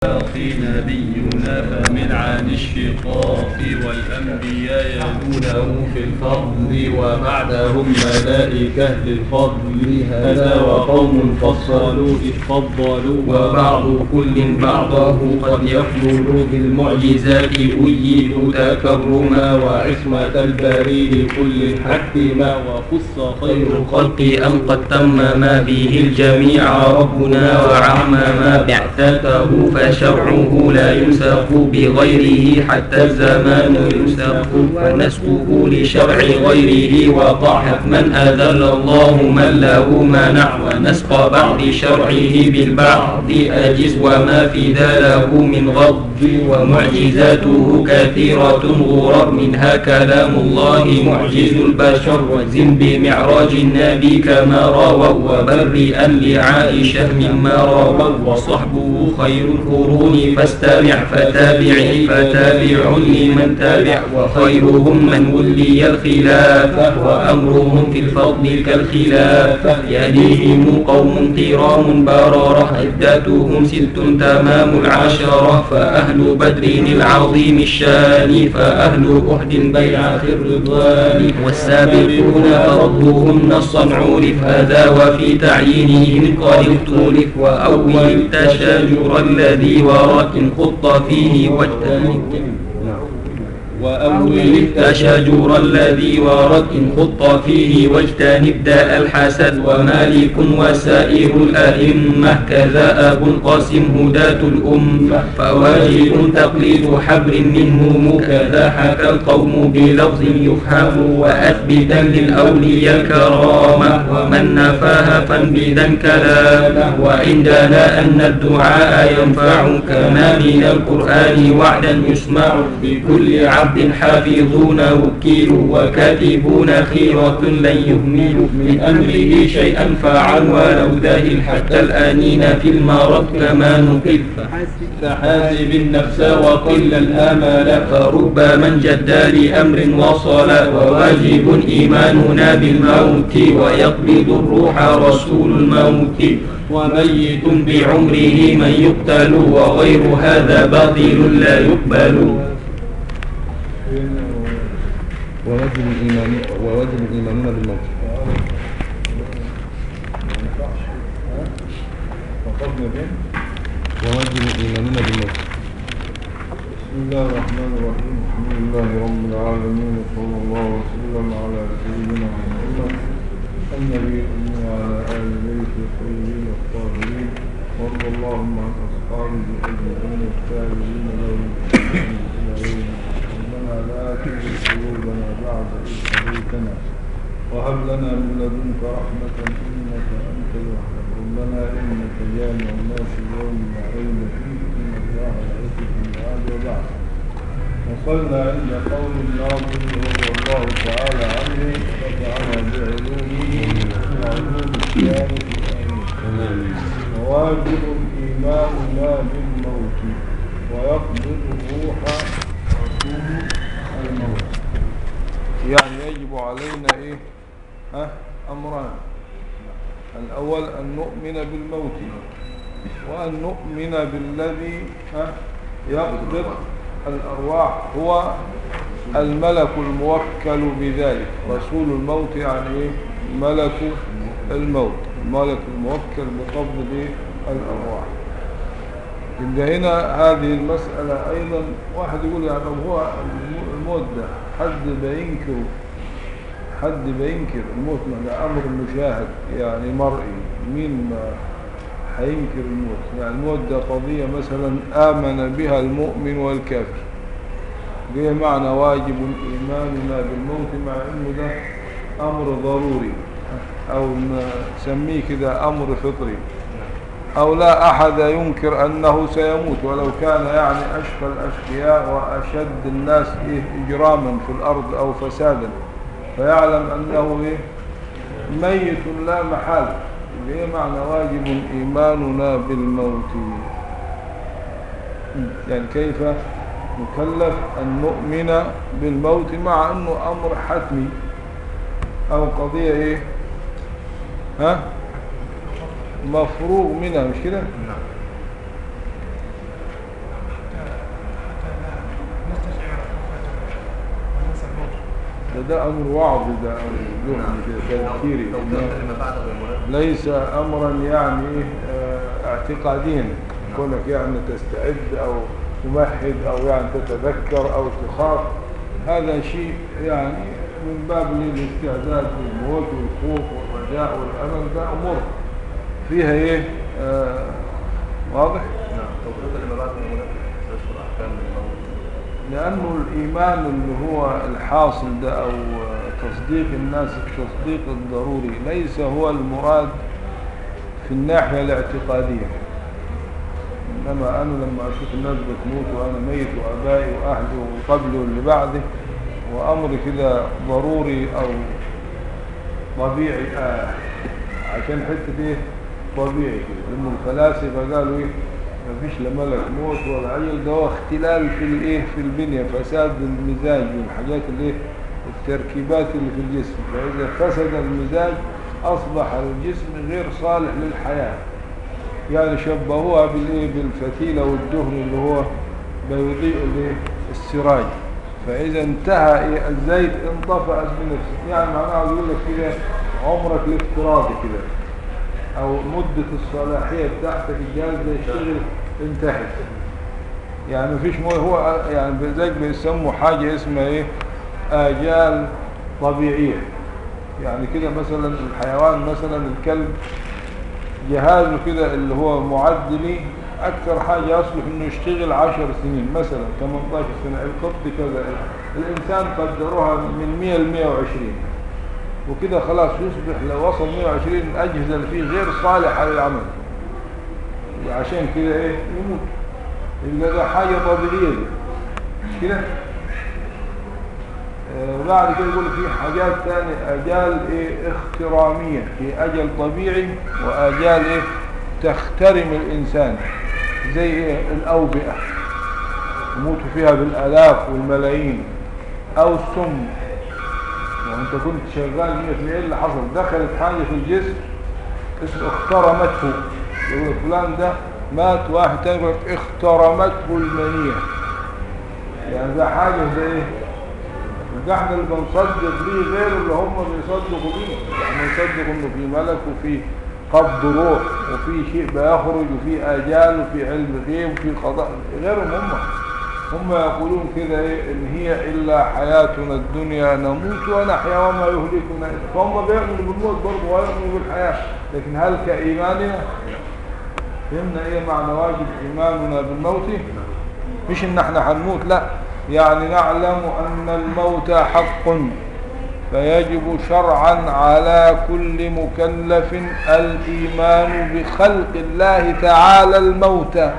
أخي نبينا فمن عن الشقاق والأنبياء يلونه في الفضل وبعدهم ملائكة للفضل هذا وقوم فصلوا إذ فضلوا وبعض كل بعضه قد يفضل بالمعجزات أيد تكرما وعصمة البري لكل الحق ما وخص خير الخلق أم قد تم ما به الجميع ربنا وعمم بعثته فشرعه لا ينسخ بغيره حتى الزمان ينسخ فنسخه لشرع غيره وقع حكما أذل الله من له منع ونسخ بعض شرعه بالبعض أجز وما في ذا له من غض ومعجزاته كثيرة غرر منها كلام الله معجز البشر وزن بمعراج النبي كما رووا وبرئا لعائشة مما رووا وصحبه خير القرون فاستمع فتابعي فتابع لمن تابع وخيرهم من ولي الخلافة وأمرهم في الفضل كالخلافة يليهم قوم قرام بررة عدتهم ست تمام العشرة فأهل بدر العظيم الشان فأهل أحد بيعة الرضوان والسابقون فضلهم نصا عرف هذا وفي تعيينهم قد اختلف وأول التشاجر الذي ورك خط فيه واجتنب وأول التشاجر الذي ورد إن خط فيه واجتنب داء الحسد ومالك وسائر الأئمة كذا أبو القاسم هداة الأمة فواجب تقليد حبر منهم كذا حكى القوم بلفظ يفهم وأثبتا للأولياء الكرامة ومن نفاها فانبذا كلامه وعندنا أن الدعاء ينفع كما من القرآن وعدا يسمع بكل عبد حافظون وكيلوا وكاتبون خيرة لن يهملوا من أمره شيئا فعل ولو ذاهل حتى الآنين في المرض كما نقل فحاسب النفس وقل الآمال فرب من جد لأمر وصل وواجب إيماننا بالموت ويقبض الروح رسول الموت وميت بعمره من يقتل وغير هذا باطل لا يقبل ووجب الإيمان ووجب الإيمانون بالموت ووجب الإيمانون بالموت بسم الله الرحمن الرحيم الحمد لله رب العالمين وصلى الله وسلم على سيدنا محمد النبي الأمي وعلى آل بيته الطيبين الطاهرين وارض اللهم عن أصحابه أجمعين التابعين لهم بإحسان إلى يوم ربنا لا تزغ قلوبنا بعد إذ هديتنا وهب لنا من لدنك رحمة إنك أنت الوهاب ربنا إنك جامع الناس يوم لا ريب فيه إن الله لا يخلف الميعاد وبعد وصلنا عند قول الناظم رضي الله تعالى عنه فتعالى بعلومه وعلوم الشارع آمين وواجب إيماننا بالموت ويقبض الروح رسول الموت يعني يجب علينا إيه ها أمران الأول أن نؤمن بالموت وأن نؤمن بالذي ها يقبض الأرواح هو الملك الموكل بذلك رسول الموت يعني إيه ملك الموت الملك الموكل بقبض إيه؟ الأرواح يبقى هنا هذه المسألة أيضا واحد يقول يعني طب هو الموت ده حد بينكره حد بينكر الموت ده أمر مشاهد يعني مرئي مين ما هينكر الموت يعني الموت ده قضية مثلا آمن بها المؤمن والكافر دي معنى واجب إيماننا بالموت مع أنه ده أمر ضروري أو نسميه كده أمر فطري أو لا أحد ينكر أنه سيموت ولو كان يعني أشقى الأشقياء وأشد الناس إيه إجراما في الأرض أو فسادا فيعلم أنه إيه ميت لا محال إيه معنى واجب إيماننا بالموت يعني كيف نكلف أن نؤمن بالموت مع أنه أمر حتمي أو قضية إيه ها مفروغ منها مش كده ده ده أمر وعظ ده أمر ذهني كده تذكيري ليس أمرا يعني آه، اعتقاديا كونك يعني تستعد أو تمهد أو يعني تتذكر أو تخاف هذا شيء يعني من باب الاستعداد للموت والخوف والرجاء والأمل ده أمور فيها إيه آه واضح؟ لأنه الإيمان اللي هو الحاصل ده أو تصديق الناس التصديق الضروري ليس هو المراد في الناحية الاعتقادية إنما أنا لما أشوف الناس بتموت وأنا ميت وأبائي وأهلي وقبلي واللي بعدي وأمر كده ضروري أو طبيعي آه عشان حتة إيه طبيعي كده لأنه الفلاسفة قالوا إيه مفيش لا ملك موت ولا عيل ده هو اختلال في الايه في البنية فساد المزاج والحاجات الايه التركيبات اللي في الجسم فإذا فسد المزاج أصبح الجسم غير صالح للحياة يعني شبهوها بالايه بالفتيلة والدهن اللي هو بيضيء الايه السراج فإذا انتهى إيه الزيت انطفأت بنفسه يعني معناه يقول لك كده عمرك الافتراضي كده او مدة الصلاحية بتاعتك الجهاز ده يشتغل انتهت يعني مفيش مو هو يعني ذلك بيسموا حاجة اسمها ايه آجال طبيعية يعني كده مثلا الحيوان مثلا الكلب جهازه كده اللي هو معدلي اكثر حاجة يصلح انه يشتغل عشر سنين مثلا 18 سنة القط كذا الانسان قدروها من 100 ل 120 وكده خلاص يصبح لو وصل 120 الأجهزة اللي فيه غير صالحة للعمل وعشان كده ايه يموت يبقى ده حاجة طبيعية دي مش كده آه بعد كده يقول في حاجات تانية أجال ايه اخترامية في أجل طبيعي وأجال ايه تخترم الإنسان زي ايه الأوبئة يموتوا فيها بالآلاف والملايين أو السم وانت كنت شغال 100 ايه اللي حصل دخلت حاجة في الجسم اسمه اخترمته يقول فلان ده مات واحد تاني يقول لك اخترمته المنية يعني ده حاجة زي ايه ده احنا اللي بنصدق بيه غير اللي هم بيصدقوا بيه احنا نصدق انه في ملك وفي قبض روح وفي شيء بيخرج وفي اجال وفي علم غيب وفي قضاء غيرهم هم هم يقولون كده ايه ان هي الا حياتنا الدنيا نموت ونحيا وما يهلكنا فهم بيؤمنوا بالموت برضه ويؤمنوا بالحياة لكن هل كايماننا فهمنا ايه معنى واجب ايماننا بالموت مش ان احنا هنموت لا يعني نعلم ان الموت حق فيجب شرعا على كل مكلف الايمان بخلق الله تعالى الموتى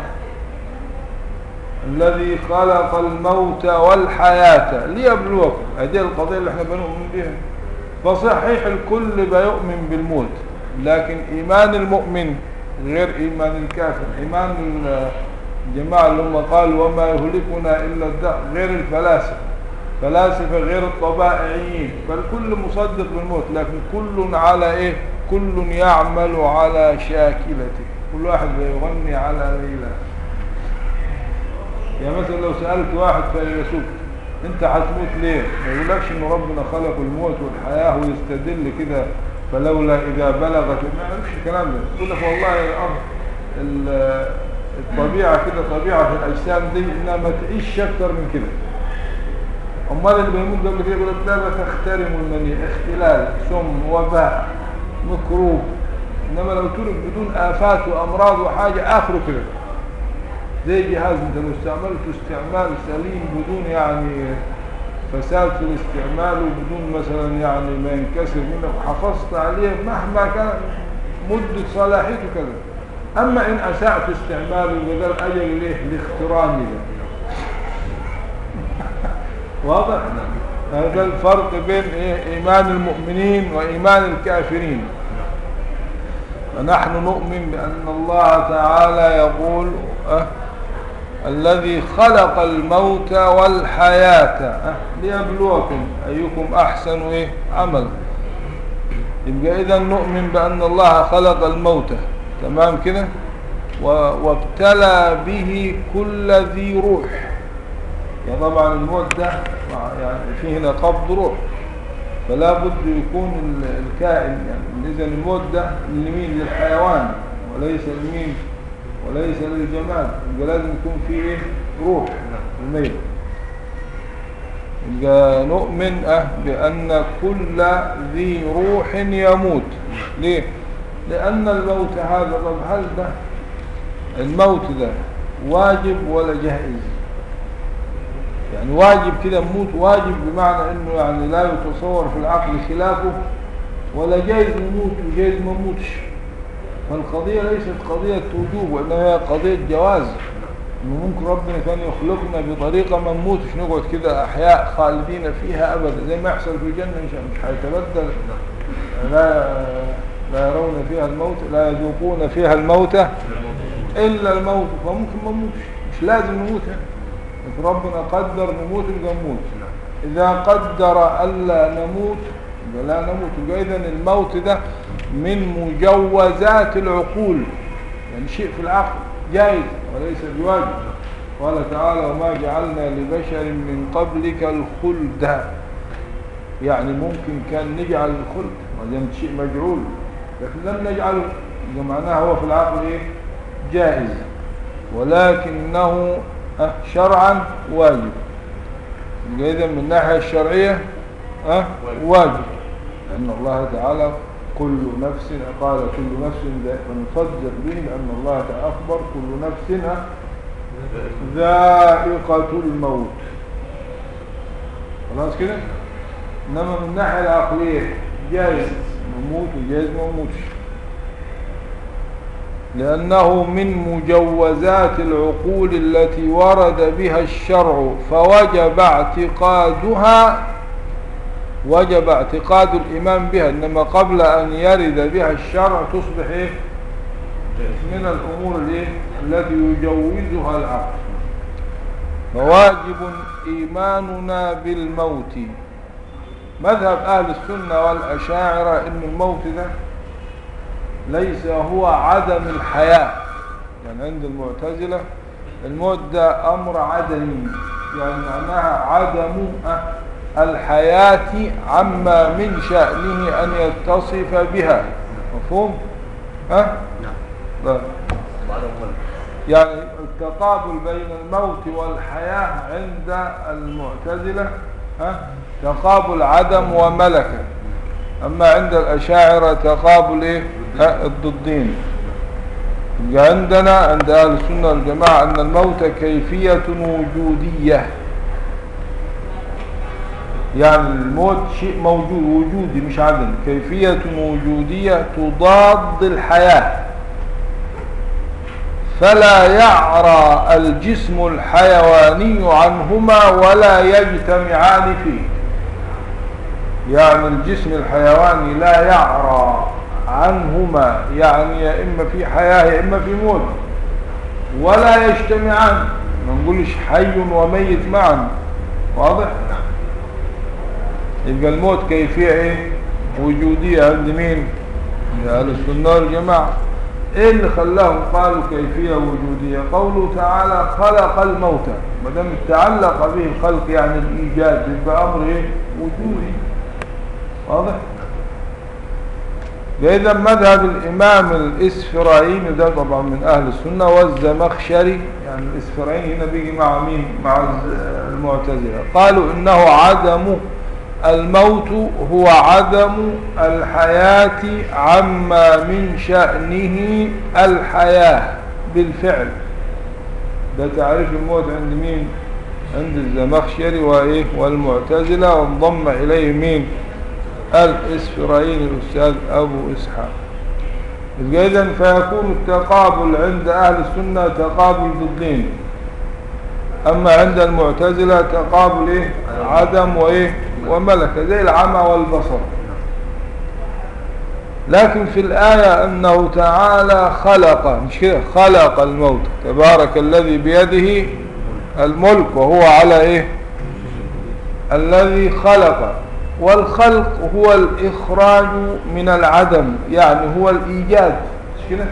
الذي خلق الموت والحياة ليبلوكم هذه القضية اللي احنا بنؤمن بها فصحيح الكل بيؤمن بالموت لكن إيمان المؤمن غير إيمان الكافر إيمان الجماعة اللي هم قالوا وما يهلكنا إلا الدهر غير الفلاسفة فلاسفة غير الطبائعيين بل كل مصدق بالموت لكن كل على إيه كل يعمل على شاكلته كل واحد بيغني على ليلة يعني مثلا لو سألت واحد فيلسوف انت هتموت ليه ما يقولكش ان ربنا خلق الموت والحياة ويستدل كده فلولا اذا بلغت ما يعرفش الكلام ده يقول لك والله الارض الطبيعة كده طبيعة في الاجسام دي انها ما تعيش اكتر من كده امال اللي بيموت قبل كده يقول لك لا لا تخترم المني اختلال سم وباء مكروب انما لو ترك بدون افات وامراض وحاجة اخره كده زي جهاز انت لو استعملته استعمال سليم بدون يعني فساد في الاستعمال وبدون مثلا يعني ما ينكسر منك وحافظت عليه مهما كان مدة صلاحيته كذا اما ان اسأت استعماله بدل اجل ليه لاخترامي ده واضح هذا الفرق بين إيه؟ ايمان المؤمنين وايمان الكافرين فنحن نؤمن بان الله تعالى يقول أه الذي خلق الموت والحياة ليبلوكم أيكم أحسن إيه عمل يبقى إذا نؤمن بأن الله خلق الموت تمام كده وابتلى به كل ذي روح يعني طبعا الموت ده يعني فيه هنا قبض روح فلا بد يكون ال- الكائن يعني إذا الموت ده لمين للحيوان وليس لمين وليس للجماد يبقى لازم يكون فيه إيه؟ روح الميت يبقى نؤمن أه بأن كل ذي روح يموت ليه؟ لأن الموت هذا طب هل ده الموت ده واجب ولا جائز؟ يعني واجب كده نموت واجب بمعنى انه يعني لا يتصور في العقل خلافه ولا جايز نموت وجايز ما نموتش فالقضية ليست قضية وجوب وإنما هي قضية جواز إنه ممكن ربنا كان يخلقنا بطريقة ما نموتش نقعد كده أحياء خالدين فيها أبدا زي ما يحصل في الجنة إن شاء الله مش هيتبدل لا لا يرون فيها الموت لا يذوقون فيها الموت إلا الموت فممكن ما نموتش مش لازم نموت يعني لكن ربنا قدر نموت يبقى نموت إذا قدر ألا نموت يبقى لا نموت يبقى إذن الموت ده من مجوزات العقول يعني شيء في العقل جائز وليس بواجب قال تعالى وما جعلنا لبشر من قبلك الخلد يعني ممكن كان نجعل الخلد وده شيء مجعول لكن لم نجعله يبقى معناها هو في العقل ايه جائز ولكنه أه شرعا واجب يبقى إذا من الناحية الشرعية أه واجب لأن الله تعالى كل نفس قال كل نفس ونصدق به لأن الله تعالى أخبر كل نفس أه ذائقة الموت خلاص كده إنما من الناحية العقلية جائز نموت وجائز ما نموتش لأنه من مجوزات العقول التي ورد بها الشرع فوجب اعتقادها وجب اعتقاد الإيمان بها إنما قبل أن يرد بها الشرع تصبح إيه؟ من الأمور الإيه؟ التي يجوزها العقل فواجب إيماننا بالموت مذهب أهل السنة والأشاعرة إن الموت ده ليس هو عدم الحياة يعني عند المعتزلة الموت ده أمر عدمي يعني معناها عدم الحياة عما من شأنه أن يتصف بها مفهوم؟ ها؟ لا يعني التقابل بين الموت والحياة عند المعتزلة ها؟ تقابل عدم وملكة أما عند الأشاعرة تقابل إيه؟ الضدين يبقى عندنا عند أهل السنة والجماعة أن الموت كيفية وجودية يعني الموت شيء موجود وجودي مش عدم كيفية وجودية تضاد الحياة فلا يعرى الجسم الحيواني عنهما ولا يجتمعان فيه يعني الجسم الحيواني لا يعرى عنهما يعني يا إما في حياة يا إما في موت ولا يجتمعان ما نقولش حي وميت معا واضح يبقى الموت كيفية ايه وجودية عند مين أهل السنة والجماعة ايه اللي خلاهم قالوا كيفية وجودية قوله تعالى خلق الموتى ما دام تعلق به الخلق يعني الإيجاد يبقى أمر ايه وجودي واضح إذا مذهب الإمام الإسفرايني ده طبعا من أهل السنة والزمخشري يعني الإسفرايني هنا بيجي مع مين مع المعتزلة قالوا إنه عدم الموت هو عدم الحياة عما من شأنه الحياة بالفعل ده تعريف الموت عند مين عند الزمخشري وإيه والمعتزلة وانضم إليه مين الإسفرايني الأستاذ أبو إسحاق إذن فيكون التقابل عند أهل السنة تقابل ضدين أما عند المعتزلة تقابل إيه؟ عدم وإيه وملكة زي العمى والبصر لكن في الآية أنه تعالى خلق مش كده خلق الموت تبارك الذي بيده الملك وهو على إيه الذي خلق والخلق هو الإخراج من العدم يعني هو الإيجاد مش كده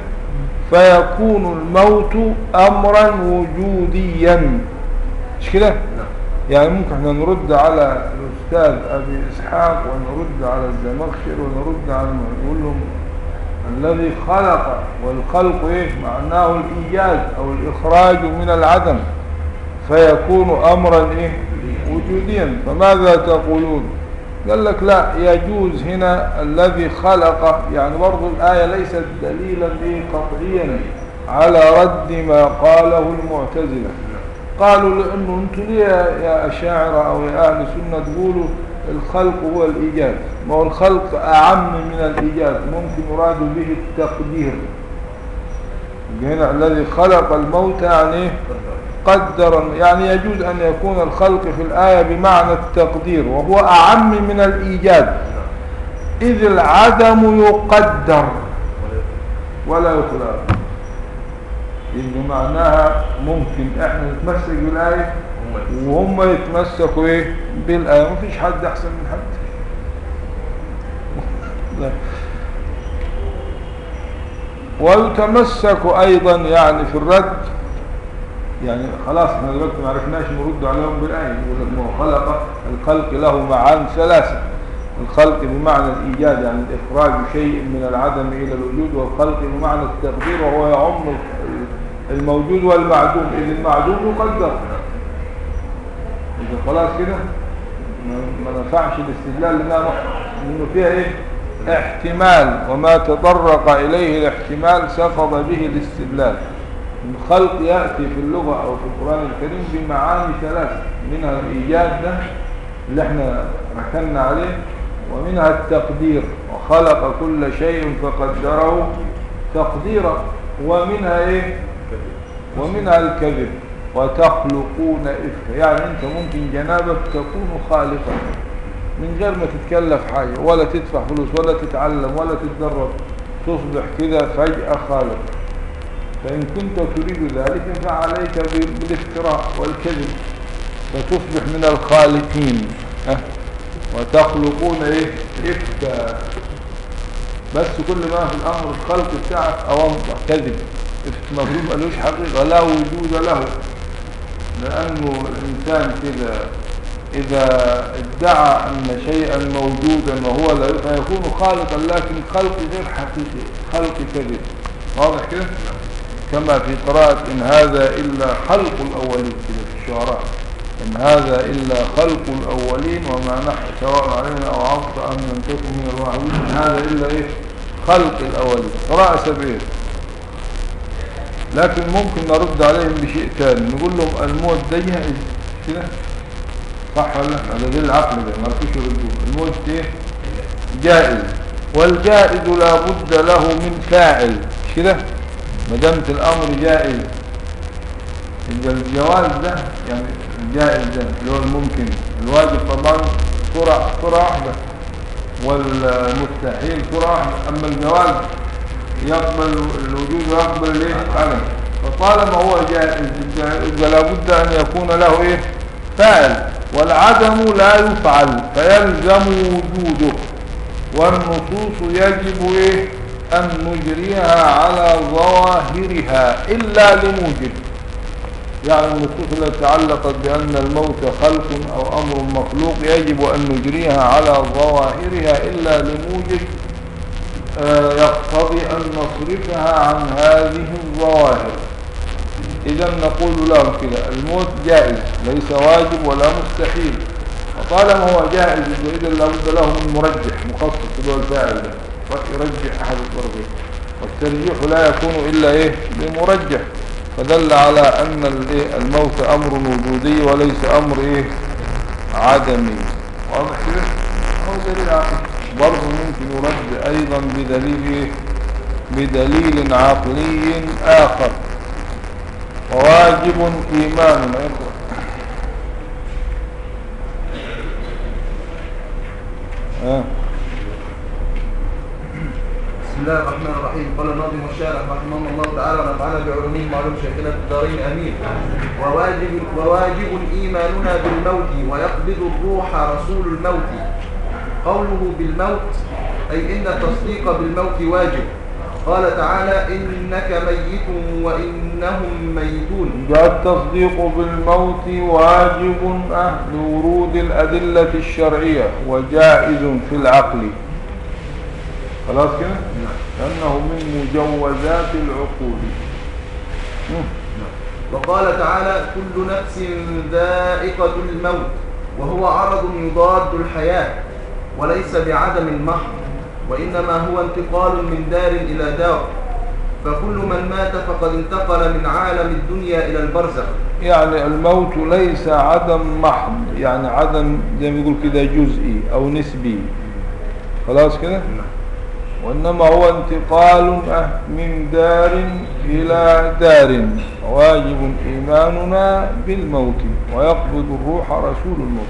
فيكون الموت أمرا وجوديا مش كده يعني ممكن احنا نرد على الأستاذ أبي إسحاق ونرد على الزمخشر ونرد على نقول لهم الذي خلق والخلق إيه معناه الإيجاد أو الإخراج من العدم فيكون أمرا إيه وجوديا فماذا تقولون قال لك لا يجوز هنا الذي خلق يعني برضو الآية ليست دليلا إيه قطعيا على رد ما قاله المعتزلة قالوا لأنه أنتم ليه يا أشاعرة أو يا أهل السنة تقولوا الخلق هو الإيجاد ما هو الخلق أعم من الإيجاد ممكن يراد به التقدير هنا الذي خلق الموت يعني إيه؟ قدر يعني يجوز أن يكون الخلق في الآية بمعنى التقدير وهو أعم من الإيجاد إذ العدم يقدر ولا يخلق إن معناها ممكن احنا نتمسك بالآية وهم يتمسكوا ايه بالآية ما فيش حد احسن من حد لا. ويتمسك ايضا يعني في الرد يعني خلاص احنا دلوقتي ما عرفناش نرد عليهم بالآية يقول لك ما هو خلق الخلق له معان ثلاثة الخلق بمعنى الإيجاد يعني الإخراج شيء من العدم إلى الوجود والخلق بمعنى التقدير وهو يعم الموجود والمعدوم إذ المعدوم يقدر إذا خلاص كده ما- ما نفعش الاستدلال لأنه لأنه فيها إيه احتمال وما تطرق إليه الاحتمال سقط به الاستدلال الخلق يأتي في اللغة أو في القرآن الكريم بمعاني ثلاث منها الإيجاد ده اللي احنا ركنا عليه ومنها التقدير وخلق كل شيء فقدره تقديرا ومنها ايه ومنها الكذب وتخلقون إفكا يعني انت ممكن جنابك تكون خالقا من غير ما تتكلف حاجة ولا تدفع فلوس ولا تتعلم ولا تتدرب تصبح كده فجأة خالق فإن كنت تريد ذلك فعليك بال- بالافتراء والكذب فتصبح من الخالقين ها؟ وتخلقون ايه إفكا بس كل ما في الأمر الخلق بتاعك أوامر كذب مفروض ملوش حقيقة لا وجود له لأنه الإنسان كده إذا ادعى أن شيئا موجودا وهو لا فيكون خالقا لكن خلق غير حقيقي خلق كذب واضح كده كما في قراءة إن هذا إلا خلق الأولين كده في الشعراء إن هذا إلا خلق الأولين وما نحن سواء علينا أو عبط أم لم تكن من الواحدين إن هذا إلا إيه خلق الأولين قراءة سبيل لكن ممكن نرد عليهم بشيء ثاني نقول لهم الموت ده جائز كده صح ولا لا؟ هذا دليل العقل ده ما رفوش يردوه الموت ايه جائز والجائز لا بد له من فاعل مش كده ما دامت الامر جائز يبقى الجواز ده يعني الجائز ده اللي هو الممكن الواجب طبعا صورة صورة واحدة والمستحيل صورة واحدة اما الجواز يقبل الوجود ويقبل الايه العدم فطالما هو جائز يبقى لابد ان يكون له ايه فاعل والعدم لا يفعل فيلزم وجوده والنصوص يجب ايه ان نجريها على ظواهرها الا لموجب يعني النصوص التي تعلقت بأن الموت خلق أو أمر مخلوق يجب أن نجريها على ظواهرها إلا لموجب آه، يقتضي أن نصرفها عن هذه الظواهر إذا نقول لهم كده الموت جائز ليس واجب ولا مستحيل وطالما هو جائز إذا لابد له من مرجح مخصص اللي هو الفاعل ده يرجح أحد الطرفين والترجيح لا يكون إلا إيه بمرجح فدل على أن الإيه؟ الموت أمر وجودي وليس أمر إيه عدمي واضح كده هو دليل عقلي برضه ممكن يرد أيضا بدليل إيه؟ بدليل عقلي آخر وواجب إيمان اقرأ آه. بسم الله الرحمن الرحيم قال الناظم والشارع رحمه الله تعالى ونفعنا بعلومه معلوم شيخنا في الدارين امين وواجب وواجب ايماننا بالموت ويقبض الروح رسول الموت قوله بالموت اي ان التصديق بالموت واجب قال تعالى إنك ميت وإنهم ميتون ده التصديق بالموت واجب أه لورود الأدلة الشرعية وجائز في العقل خلاص كده لأنه من مجوزات العقول مم. وقال تعالى كل نفس ذائقة الموت وهو عرض يضاد الحياة وليس بعدم محض وإنما هو انتقال من دار إلى دار فكل من مات فقد انتقل من عالم الدنيا إلى البرزخ يعني الموت ليس عدم محض يعني عدم زي ما يقول كده جزئي أو نسبي خلاص كده وإنما هو انتقال أه من دار إلى دار واجب إيماننا بالموت ويقبض الروح رسول الموت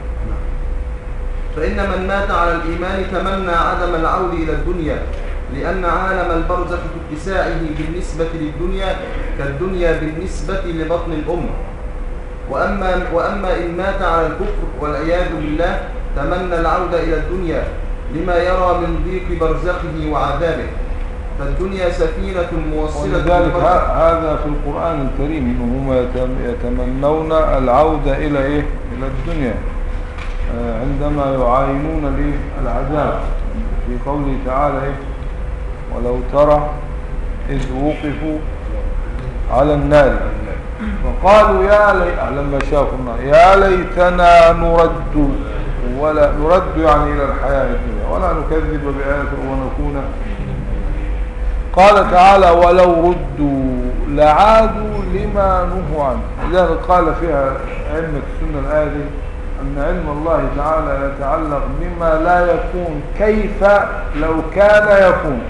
فإن من مات على الإيمان تمنى عدم العود إلى الدنيا لأن عالم البرزخ في اتساعه بالنسبة للدنيا كالدنيا بالنسبة لبطن الأم وأما, وأما إن مات على الكفر والعياذ بالله تمنى العودة إلى الدنيا لما يرى من ضيق برزخه وعذابه فالدنيا سفينة موصلة ولذلك للبرزخ. ه- هذا في القرآن الكريم إنهم يتم- يتمنون العودة إلى إيه؟ إلى الدنيا آه، عندما يعاينون الإيه؟ العذاب في قوله تعالى إيه؟ ولو ترى إذ وقفوا على النار فقالوا يا لي لما شافوا النار يا ليتنا نرد ولا نرد يعني إلى الحياة الدنيا ولا نكذب بآيات ونكون قال تعالى ولو ردوا لعادوا لما نهوا عنه لذلك قال فيها علم السنة الآية دي أن علم الله تعالى يتعلق بما لا يكون كيف لو كان يكون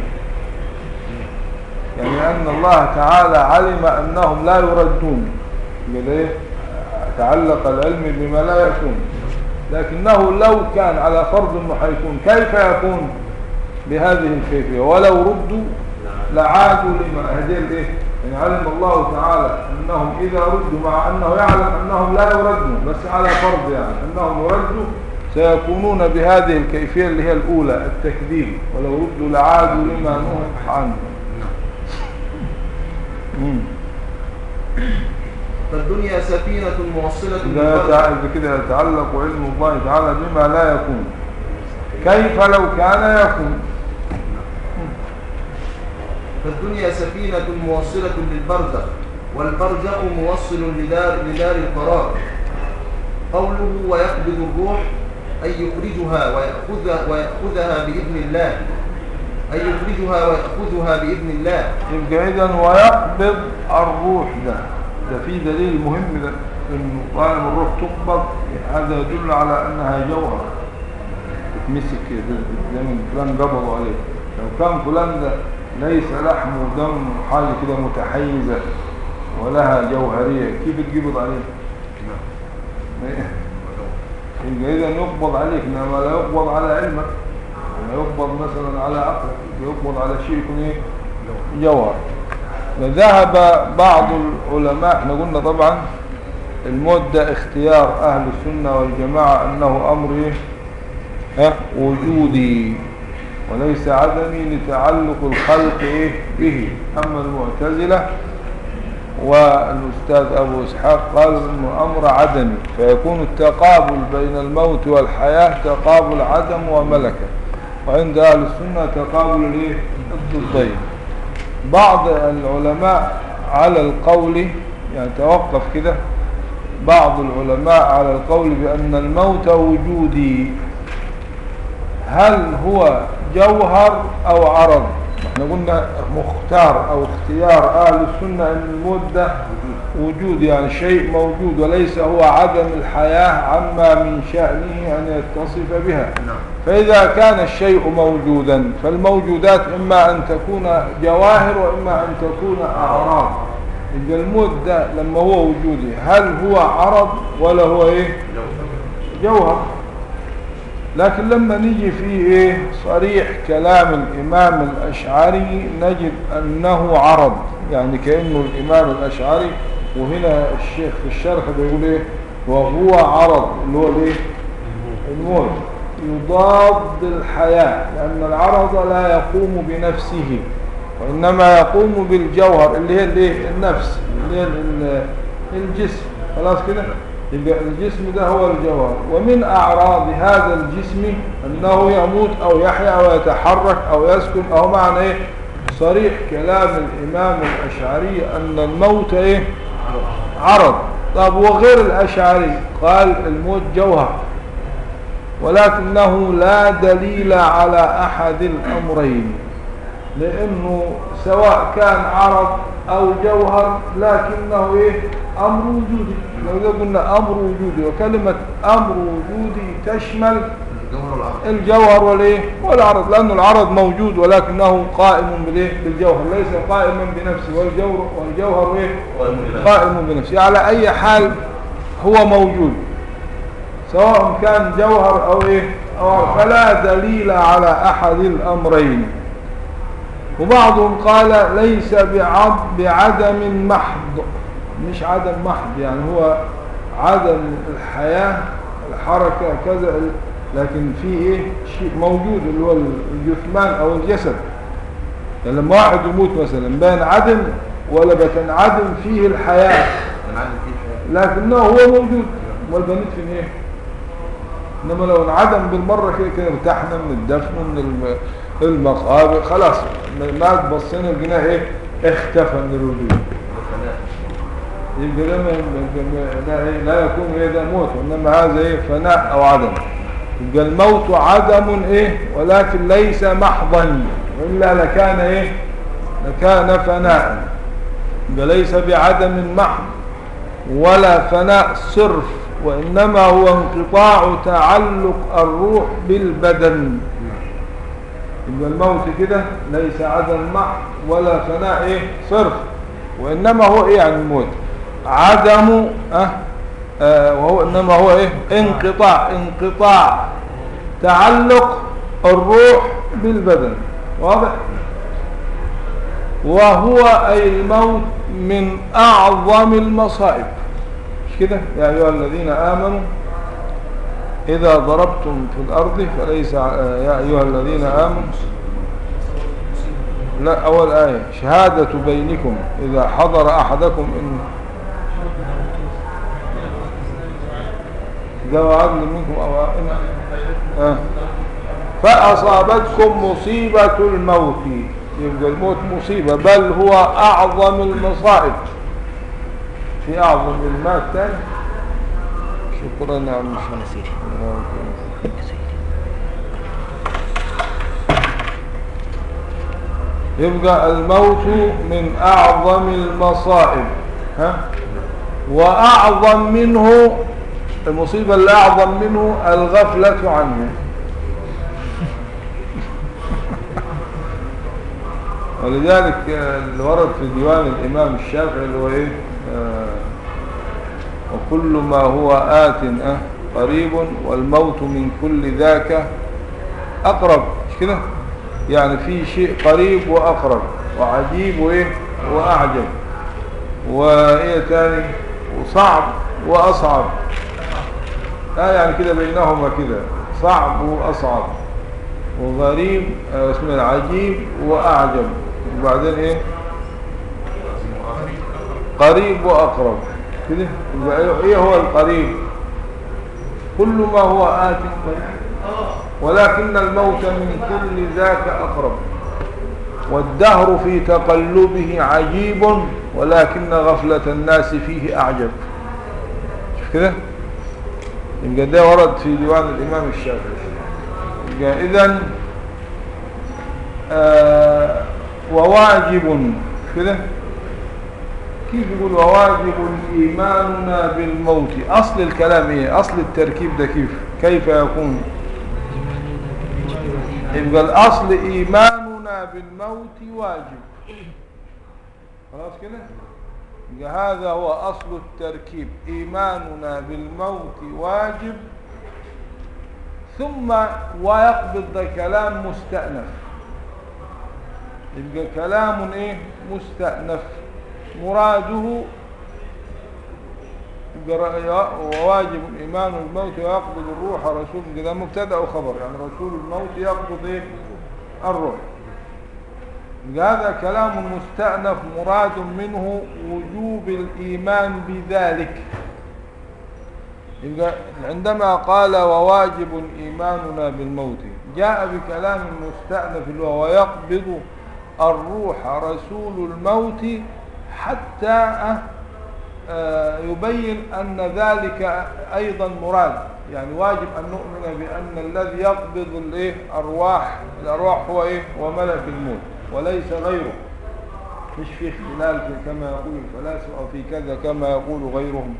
يعني أن الله تعالى علم أنهم لا يردون يبقى إيه؟ تعلق العلم بما لا يكون لكنه لو كان على فرض أنه حيكون كيف يكون بهذه الكيفية ولو ردوا لعادوا لما هذه الايه يعني علم الله تعالى انهم اذا ردوا مع انه يعلم انهم لا يردوا بس على فرض يعني انهم يردوا سيكونون بهذه الكيفية اللي هي الاولى التكذيب ولو ردوا لعادوا لما نهوا عنه مم. فالدنيا سفينة موصلة إذا للبرزخ. يتع- إذا كده يتعلق علم الله تعالى بما لا يكون كيف لو كان يكون فالدنيا سفينة موصلة للبرزخ والبرزخ موصل لدار, لدار القرار قوله ويقبض الروح أي يخرجها ويأخذها, ويأخذها بإذن الله أي يخرجها ويأخذها بإذن الله يبقى اذا ويقبض الروح ده ده في دليل مهم ده انه طالما الروح تقبض هذا يدل على انها جوهر تتمسك كده زي ما فلان قبضوا عليه لو كان فلان ده ليس لحم ودم حاجه كده متحيزه ولها جوهريه كيف تقبض عليه؟ يبقى اذا يقبض عليك انما لا يقبض على علمك ولا يقبض مثلا على عقلك يقبض على شيء يكون ايه جوهر وذهب بعض العلماء احنا قلنا طبعا الموت ده اختيار اهل السنة والجماعة انه امر ايه ها وجودي وليس عدمي لتعلق الخلق ايه به اما المعتزلة والأستاذ أبو إسحاق قال إنه أمر عدمي فيكون التقابل بين الموت والحياة تقابل عدم وملكة وعند أهل السنة تقابل الإيه؟ الضدين بعض العلماء على القول يعني توقف كده بعض العلماء على القول بأن الموت وجودي هل هو جوهر أو عرض احنا قلنا مختار أو اختيار أهل السنة أن الموت ده وجود يعني شيء موجود وليس هو عدم الحياة عما من شأنه أن يتصف بها فإذا كان الشيء موجودا فالموجودات إما أن تكون جواهر وإما أن تكون أعراض إذا الموت ده لما هو وجودي هل هو عرض ولا هو إيه جوهر لكن لما نيجي في إيه صريح كلام الإمام الأشعري نجد أنه عرض يعني كأنه الإمام الأشعري وهنا الشيخ في الشرح بيقول إيه وهو عرض اللي هو الإيه الموت يضاد الحياة لأن العرض لا يقوم بنفسه وإنما يقوم بالجوهر اللي هي الايه النفس اللي هي ال- الجسم خلاص كده يبقى الجسم ده هو الجوهر ومن أعراض هذا الجسم أنه يموت أو يحيا أو يتحرك أو يسكن أو معنى إيه صريح كلام الإمام الأشعري أن الموت إيه عرض طب وغير الأشعري قال الموت جوهر ولكنه لا دليل على أحد الأمرين لأنه سواء كان عرض أو جوهر لكنه إيه أمر وجودي لو إذا قلنا أمر وجودي وكلمة أمر وجودي تشمل الجوهر والعرض الجوهر والايه والعرض لأن العرض موجود ولكنه قائم بالايه بالجوهر ليس قائما بنفسه والجوهر والجوهر ايه قائم بنفسه على أي حال هو موجود سواء كان جوهر أو إيه أو عرض. فلا دليل على أحد الأمرين وبعضهم قال ليس بعد بعدم محض مش عدم محض يعني هو عدم الحياة الحركة كذا لكن في ايه شيء موجود اللي هو الجثمان او الجسد يعني لما واحد يموت مثلا بين عدم ولا بتنعدم فيه الحياة كان عندي فيه حاجة لكنه هو موجود امال بنيت فين ايه انما لو انعدم بالمره كده كده ارتحنا من الدفن ومن الم- المقابر خلاص مات بصينا لقيناه ايه اختفى من الوجود يبقى ده ما- ما- لا, إيه؟ لا يكون ايه ده موت وانما هذا ايه فناء او عدم يبقى الموت عدم ايه ولكن ليس محضا والا لكان ايه لكان فناء يبقى ليس بعدم محض ولا فناء صرف وإنما هو انقطاع تعلق الروح بالبدن يبقى الموت كده ليس عدم محض ولا فناء ايه صرف وإنما هو ايه يعني الموت عدم أه آه وهو إنما هو ايه انقطاع انقطاع تعلق الروح بالبدن واضح وهو أي الموت من أعظم المصائب مش كده يا أيها الذين آمنوا إذا ضربتم في الأرض فليس ع- آه، يا أيها الذين آمنوا لا أول آية شهادة بينكم إذا حضر أحدكم إن ذو عدل منكم أو إن آه. فأصابتكم مصيبة الموت يبقى الموت مصيبة بل هو أعظم المصائب في أعظم المات تاني شكرا يا عم شمس يبقى الموت من أعظم المصائب ها وأعظم منه المصيبة اللي أعظم منه الغفلة عنه ولذلك آه، اللي ورد في ديوان الإمام الشافعي اللي هو إيه آه، وكل ما هو آت آه، قريب والموت من كل ذاك أقرب مش كده يعني في شيء قريب وأقرب وعجيب وإيه وأعجب وإيه تاني وصعب وأصعب آه يعني كده بينهما كده صعب وأصعب وغريب آه، اسمه العجيب وأعجب وبعدين إيه قريب وأقرب كده يبقى إيه- إيه هو القريب كل ما هو آت قريب ولكن الموت من كل ذاك أقرب والدهر في تقلبه عجيب ولكن غفلة الناس فيه أعجب شوف كده يبقى ده ورد في ديوان الإمام الشافعي يبقى إذن آه وواجب كده كيف يقول وواجب إيماننا بالموت أصل الكلام إيه أصل التركيب ده كيف كيف يكون يبقى الأصل إيماننا بالموت واجب خلاص كده يبقى هذا هو أصل التركيب إيماننا بالموت واجب ثم ويقبض ده كلام مستأنف يبقى كلام ايه مستأنف مراده يبقى رأي- وواجب الإيمان بالموت ويقبض الروح رسول كده مبتدأ وخبر يعني رسول الموت يقبض ايه الروح هذا كلام مستأنف مراد منه وجوب الإيمان بذلك يبقى عندما قال وواجب إيماننا بالموت جاء بكلام مستأنف اللي هو ويقبض الروح رسول الموت حتى آه، يبين أن ذلك أيضا مراد يعني واجب أن نؤمن بأن الذي يقبض الإيه أرواح الأرواح هو إيه هو ملك الموت وليس غيره مش في اختلال في كما يقول الفلاسفة أو في كذا كما يقول غيرهم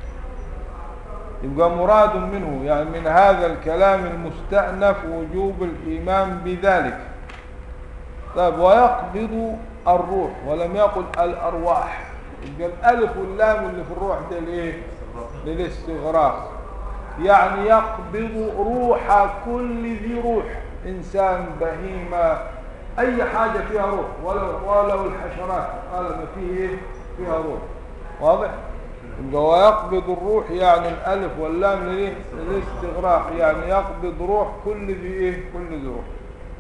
يبقى مراد منه يعني من هذا الكلام المستأنف وجوب الإيمان بذلك طيب ويقبض الروح ولم يقل الأرواح يبقى الألف واللام اللي في الروح ده لإيه للاستغراق يعني يقبض روح كل ذي روح إنسان بهيمة أي حاجة فيها روح ولو, ولو الحشرات قال ما فيه إيه فيها روح واضح يبقى ويقبض الروح يعني الألف واللام لإيه للاستغراق يعني يقبض روح كل ذي إيه كل ذي روح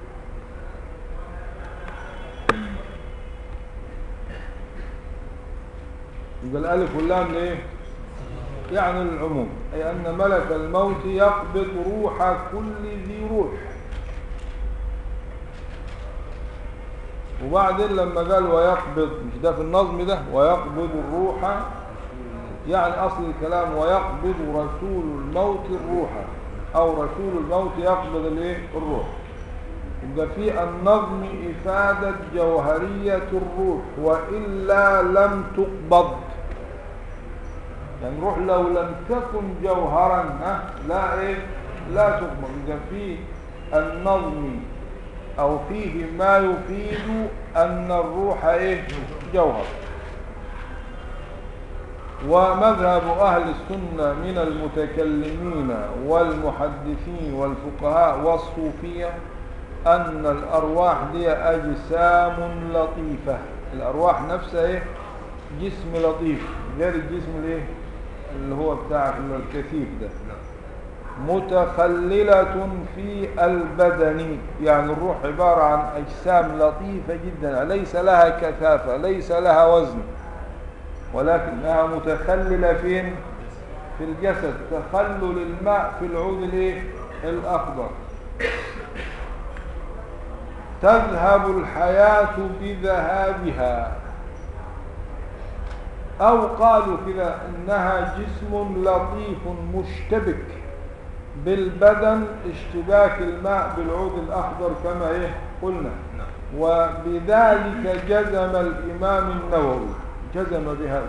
يبقى الألف واللام ليه يعني العموم أي أن ملك الموت يقبض روح كل ذي روح وبعدين لما قال ويقبض مش ده في النظم ده ويقبض الروح يعني أصل الكلام ويقبض رسول الموت الروح أو رسول الموت يقبض الايه الروح يبقى في النظم إفادة جوهرية الروح وإلا لم تقبض يعني الروح لو لم تكن جوهرا ها لا إيه لا تقبض إذا في النظم أو فيه ما يفيد أن الروح إيه جوهر ومذهب أهل السنة من المتكلمين والمحدثين والفقهاء والصوفية أن الأرواح دي أجسام لطيفة الأرواح نفسها إيه جسم لطيف غير الجسم الايه اللي هو بتاع الكثيف ده متخللة في البدن يعني الروح عبارة عن أجسام لطيفة جدا ليس لها كثافة ليس لها وزن ولكنها متخللة فين في الجسد تخلل الماء في العود الايه الأخضر تذهب الحياة بذهابها أو قالوا كده إنها جسم لطيف مشتبك بالبدن اشتباك الماء بالعود الأخضر كما إيه قلنا وبذلك جزم الإمام النووي جزم بهذا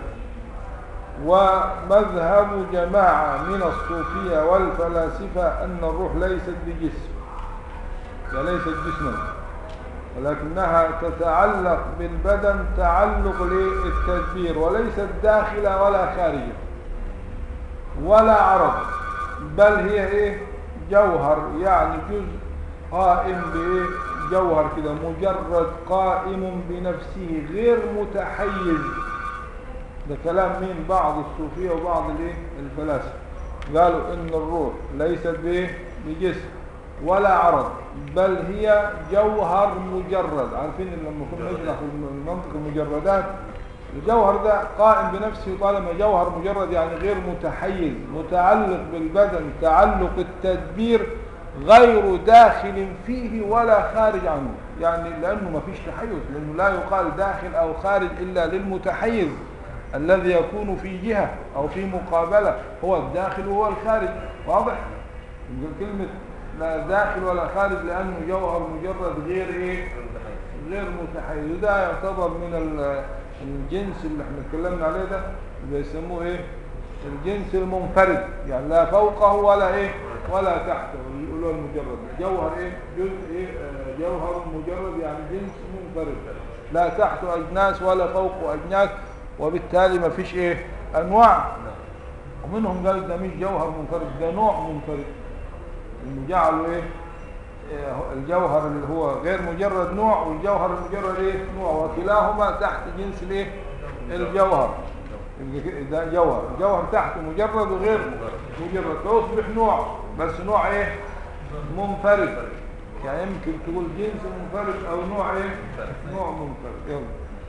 ومذهب جماعة من الصوفية والفلاسفة أن الروح ليست بجسم وليست جسما ولكنها تتعلق بالبدن تعلق للتدبير وليست داخلة ولا خارجة ولا عرض بل هي ايه جوهر يعني جزء قائم بايه جوهر كده مجرد قائم بنفسه غير متحيز ده كلام مين بعض الصوفية وبعض الايه الفلاسفة قالوا ان الروح ليست بايه بجسم ولا عرض بل هي جوهر مجرد عارفين لما كنا نشرح المنطق المجردات الجوهر ده قائم بنفسه طالما جوهر مجرد يعني غير متحيز متعلق بالبدن تعلق التدبير غير داخل فيه ولا خارج عنه يعني لأنه ما فيش تحيز لأنه لا يقال داخل أو خارج إلا للمتحيز الذي يكون في جهة أو في مقابلة هو الداخل وهو الخارج واضح؟ كلمة لا داخل ولا خارج لأنه جوهر مجرد غير إيه غير متحيز وده يعتبر من الجنس اللي احنا اتكلمنا عليه ده بيسموه ايه الجنس المنفرد يعني لا فوقه ولا ايه ولا تحته يقولوا المجرد جوهر ايه جزء ايه آه جوهر مجرد يعني جنس منفرد لا تحته اجناس ولا فوقه اجناس وبالتالي ما فيش ايه انواع ومنهم قال ده مش جوهر منفرد ده نوع منفرد انه جعلوا ايه الجوهر اللي هو غير مجرد نوع والجوهر المجرد ايه نوع وكلاهما تحت جنس الايه الجوهر ده جوهر جوهر تحت مجرد وغير مجرد فيصبح نوع بس نوع ايه منفرد يعني يمكن تقول جنس منفرد او نوع ايه نوع منفرد يلا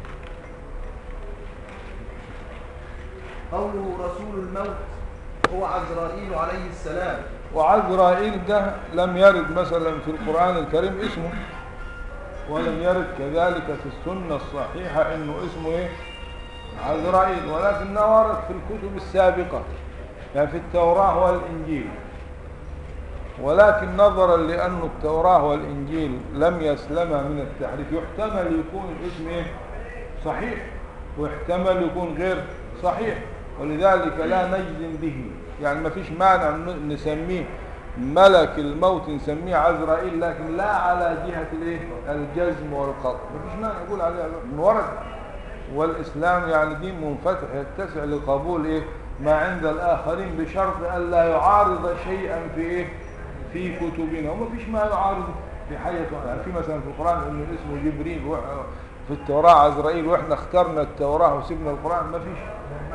قوله رسول الموت هو عزرائيل عليه السلام وعزرائيل ده لم يرد مثلا في القرآن الكريم اسمه ولم يرد كذلك في السنة الصحيحة انه اسمه ايه عزرائيل ولكنه ورد في الكتب السابقة يعني في التوراة والإنجيل ولكن نظرا لأن التوراة والإنجيل لم يسلما من التحريف يحتمل يكون الاسم إيه؟ صحيح ويحتمل يكون غير صحيح ولذلك لا نجزم به يعني ما فيش مانع ن- نسميه ملك الموت نسميه عزرائيل لكن لا على جهة الايه الجزم والقطع ما فيش مانع نقول عليه من ورد والإسلام يعني دين منفتح يتسع لقبول إيه ما عند الآخرين بشرط أن لا يعارض شيئا في إيه في كتبنا وما فيش ما يعارض في حية يعني في مثلا في القرآن إنه اسمه جبريل وح- في التوراة عزرائيل وإحنا اخترنا التوراة وسيبنا القرآن ما فيش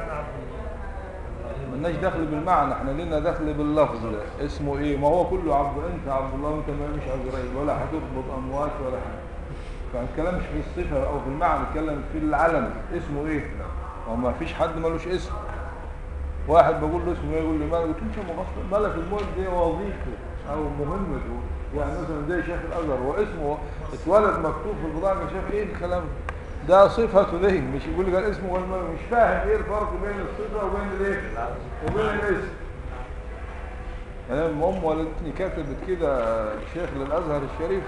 ملناش دخل بالمعنى احنا لنا دخل باللفظ ده. اسمه ايه ما هو كله عبد انت عبد الله وانت ما مش عزرائيل ولا هتضبط اموات ولا حاجه فالكلام مش في الصفه او في المعنى الكلام في العلم اسمه ايه وما فيش حد ملوش اسم واحد بقول له اسمه ايه يقول لي مالك قلت له انت مغفل ملك الموت دي وظيفه او مهمته يعني مثلا زي شيخ الازهر واسمه اتولد مكتوب في البضاعه شيخ ايه الكلام ده صفته ليه مش يقول لي قال اسمه ولا مش فاهم ايه الفرق بين الصفه وبين الايه وبين الاسم يعني المهم والدتني كتبت كده شيخ للازهر الشريف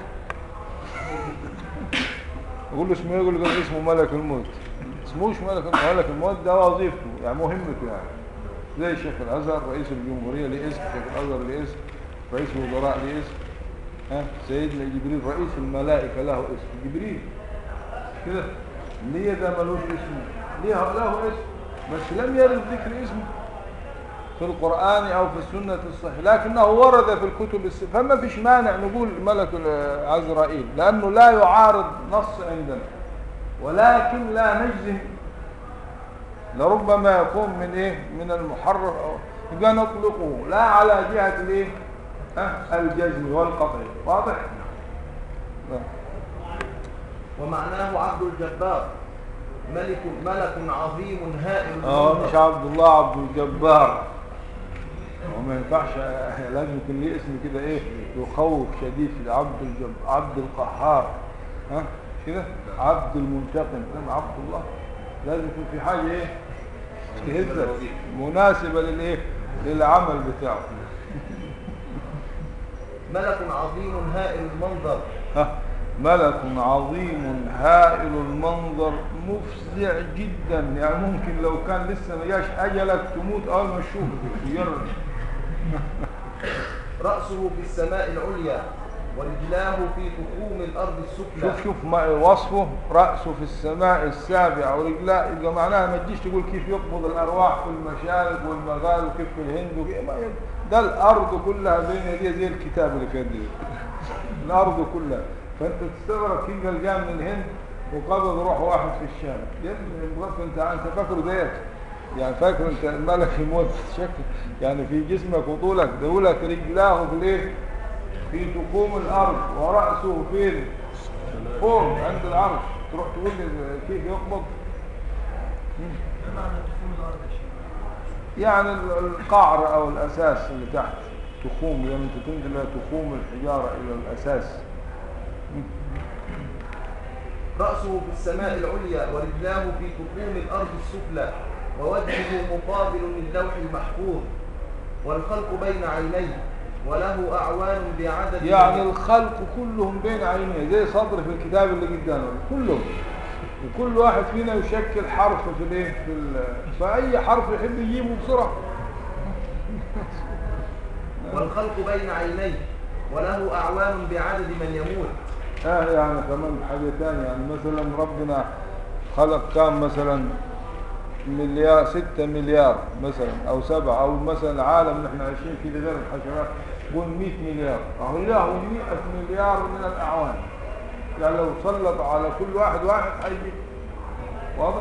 اقول له اسمه ايه يقول لي قال اسمه ملك الموت اسموش ملك الموت ملك الموت ده وظيفته يعني مهمته يعني زي شيخ الازهر رئيس الجمهوريه ليه اسم شيخ الازهر ليه اسم رئيس الوزراء ليه اسم ها سيدنا جبريل رئيس الملائكه له اسم جبريل كده ليه ده ملوش اسم ليه له اسم بس لم يرد ذكر اسمه في القرآن أو في السنة الصحيحة لكنه ورد في الكتب الس... فما فيش مانع نقول ملك ال- عزرائيل لأنه لا يعارض نص عندنا ولكن لا نجزم لربما يكون من ايه من المحرر أو يبقى نطلقه لا على جهة الايه ها، الجزم والقطع واضح نعم. ومعناه عبد الجبار ملك ملك عظيم هائل اه المنظر. مش عبد الله عبد الجبار وما ينفعش لازم يكون ليه اسم كده ايه يخوف شديد عبد الجب عبد القهار ها كده عبد المنتقم كلام عبد الله لازم يكون في حاجه ايه تهزك مناسبه للايه للعمل بتاعه ملك عظيم هائل المنظر ها ملك عظيم هائل المنظر مفزع جدا يعني ممكن لو كان لسه ما جاش اجلك تموت اول ما تشوفه يرد رأسه في السماء العليا ورجلاه في تخوم الأرض السفلى شوف شوف ما وصفه رأسه في السماء السابعة ورجلاه يبقى معناها ما تجيش تقول كيف يقبض الأرواح في المشارق والمغارب وكيف في الهند وكيف ما يد- ده الأرض كلها بين يديه زي الكتاب اللي في يدي الأرض كلها فأنت تستغرب كيف قال جاء من الهند وقبض روح واحد في الشام يا ابني الغرف انت انت فاكره زيك يعني فاكر انت الملك يموت شكل يعني في جسمك وطولك ده لك رجلاه في الايه في تقوم الارض وراسه فين فوق عند العرش تروح تقول لي كيف يقبض يعني ال- القعر او الاساس اللي تحت تخوم لما انت تنزل لا تخوم الحجاره الى الاساس رأسه في السماء العليا ورجلاه في تخوم الأرض السفلى ووجهه مقابل للوح المحفوظ والخلق بين عينيه وله أعوان بعدد يعني الخلق كلهم بين عينيه زي صدر في الكتاب اللي قدامنا كلهم وكل واحد فينا يشكل حرف في الايه في ال- فاي حرف يحب يجيبه بسرعه والخلق بين عينيه وله أعوان بعدد من يموت اه يعني كمان حاجه ثانيه يعني مثلا ربنا خلق كام مثلا مليار ستة مليار مثلا او سبعة او مثلا العالم اللي احنا عايشين فيه ده غير الحشرات قول 100 مليار اهو له 100 مليار من الاعوان يعني لو سلط على كل واحد واحد هيجي واضح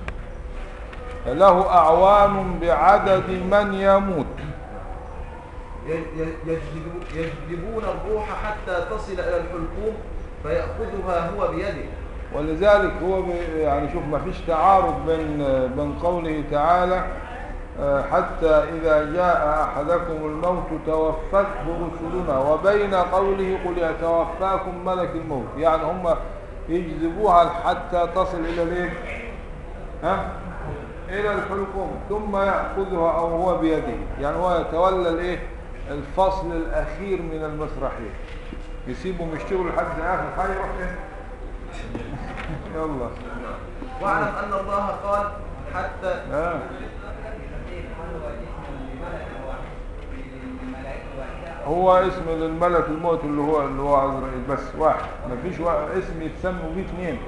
له اعوان بعدد من يموت ي- يجذب- يجذبون الروح حتى تصل إلى الحلقوم فيأخذها هو بيده ولذلك هو بي- يعني شوف ما فيش تعارض بين بين قوله تعالى آه، حتى إذا جاء أحدكم الموت توفته رسلنا وبين قوله قل يتوفاكم ملك الموت يعني هم يجذبوها حتى تصل إلى الايه؟ ها؟ إلى الحلقوم ثم يأخذها أو هو بيده يعني هو يتولى الايه؟ الفصل الأخير من المسرحية يسيبهم يشتغلوا لحد آخر حاجة يروح إيه؟ يلا واعلم أن الله قال حتى آه. هو اسم للملك الموت اللي هو اللي هو عزرائيل بس واحد ما فيش وا- اسم يتسموا بيه اثنين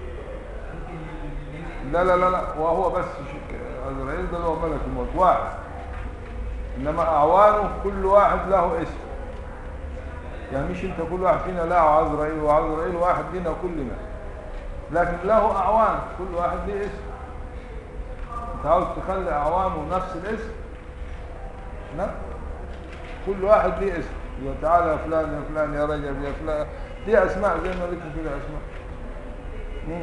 لا لا لا لا وهو بس ش- عزرائيل ده اللي هو ملك الموت واحد انما اعوانه كل واحد له اسم يعني مش انت كل واحد فينا له عزرائيل وعزرائيل واحد فينا كلنا لكن له اعوان كل واحد له اسم انت عاوز تخلي اعوانه نفس الاسم لا كل واحد ليه اسم يا تعالى يا فلان يا فلان يا رجب يا فلان دي اسماء زي ما لكم كده اسماء مم.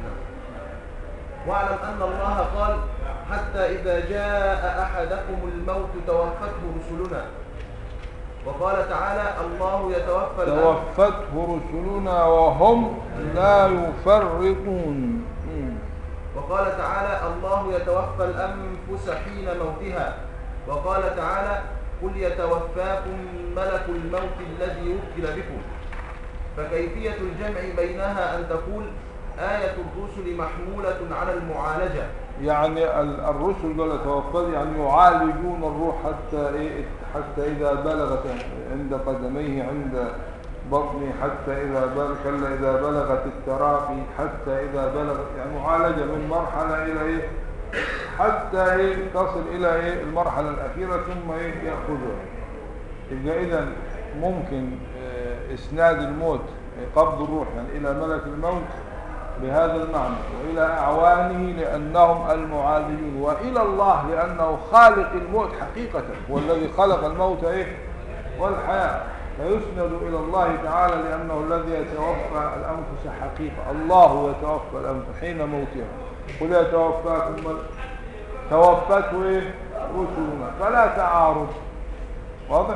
واعلم أن الله قال حتى إذا جاء أحدكم الموت توفته رسلنا وقال تعالى الله يتوفى الأنفس توفته رسلنا وهم لا يفرطون مم. وقال تعالى الله يتوفى الأنفس حين موتها وقال تعالى قل يتوفاكم ملك الموت الذي وكل بكم فكيفية الجمع بينها أن تقول آية الرسل محمولة على المعالجة يعني ال- الرسل دول توفوا يعني يعالجون الروح حتى إيه حتى إذا بلغت عند قدميه عند بطنه حتى إذا بلغ كلا إذا بلغت التراقي حتى إذا بلغت يعني معالجة من مرحلة إلى إيه حتى إيه تصل إلى إيه المرحلة الأخيرة ثم إيه يأخذها يبقى إذا ممكن آه، إسناد الموت آه، قبض الروح يعني إلى ملك الموت بهذا المعنى وإلى أعوانه لأنهم المعالجون وإلى الله لأنه خالق الموت حقيقة هو الذي خلق الموت إيه والحياة فيسند إلى الله تعالى لأنه الذي يتوفى الأنفس حقيقة الله يتوفى الأنفس حين موتها قل يتوفاكم مل- توفته إيه رسلنا فلا تعارض واضح؟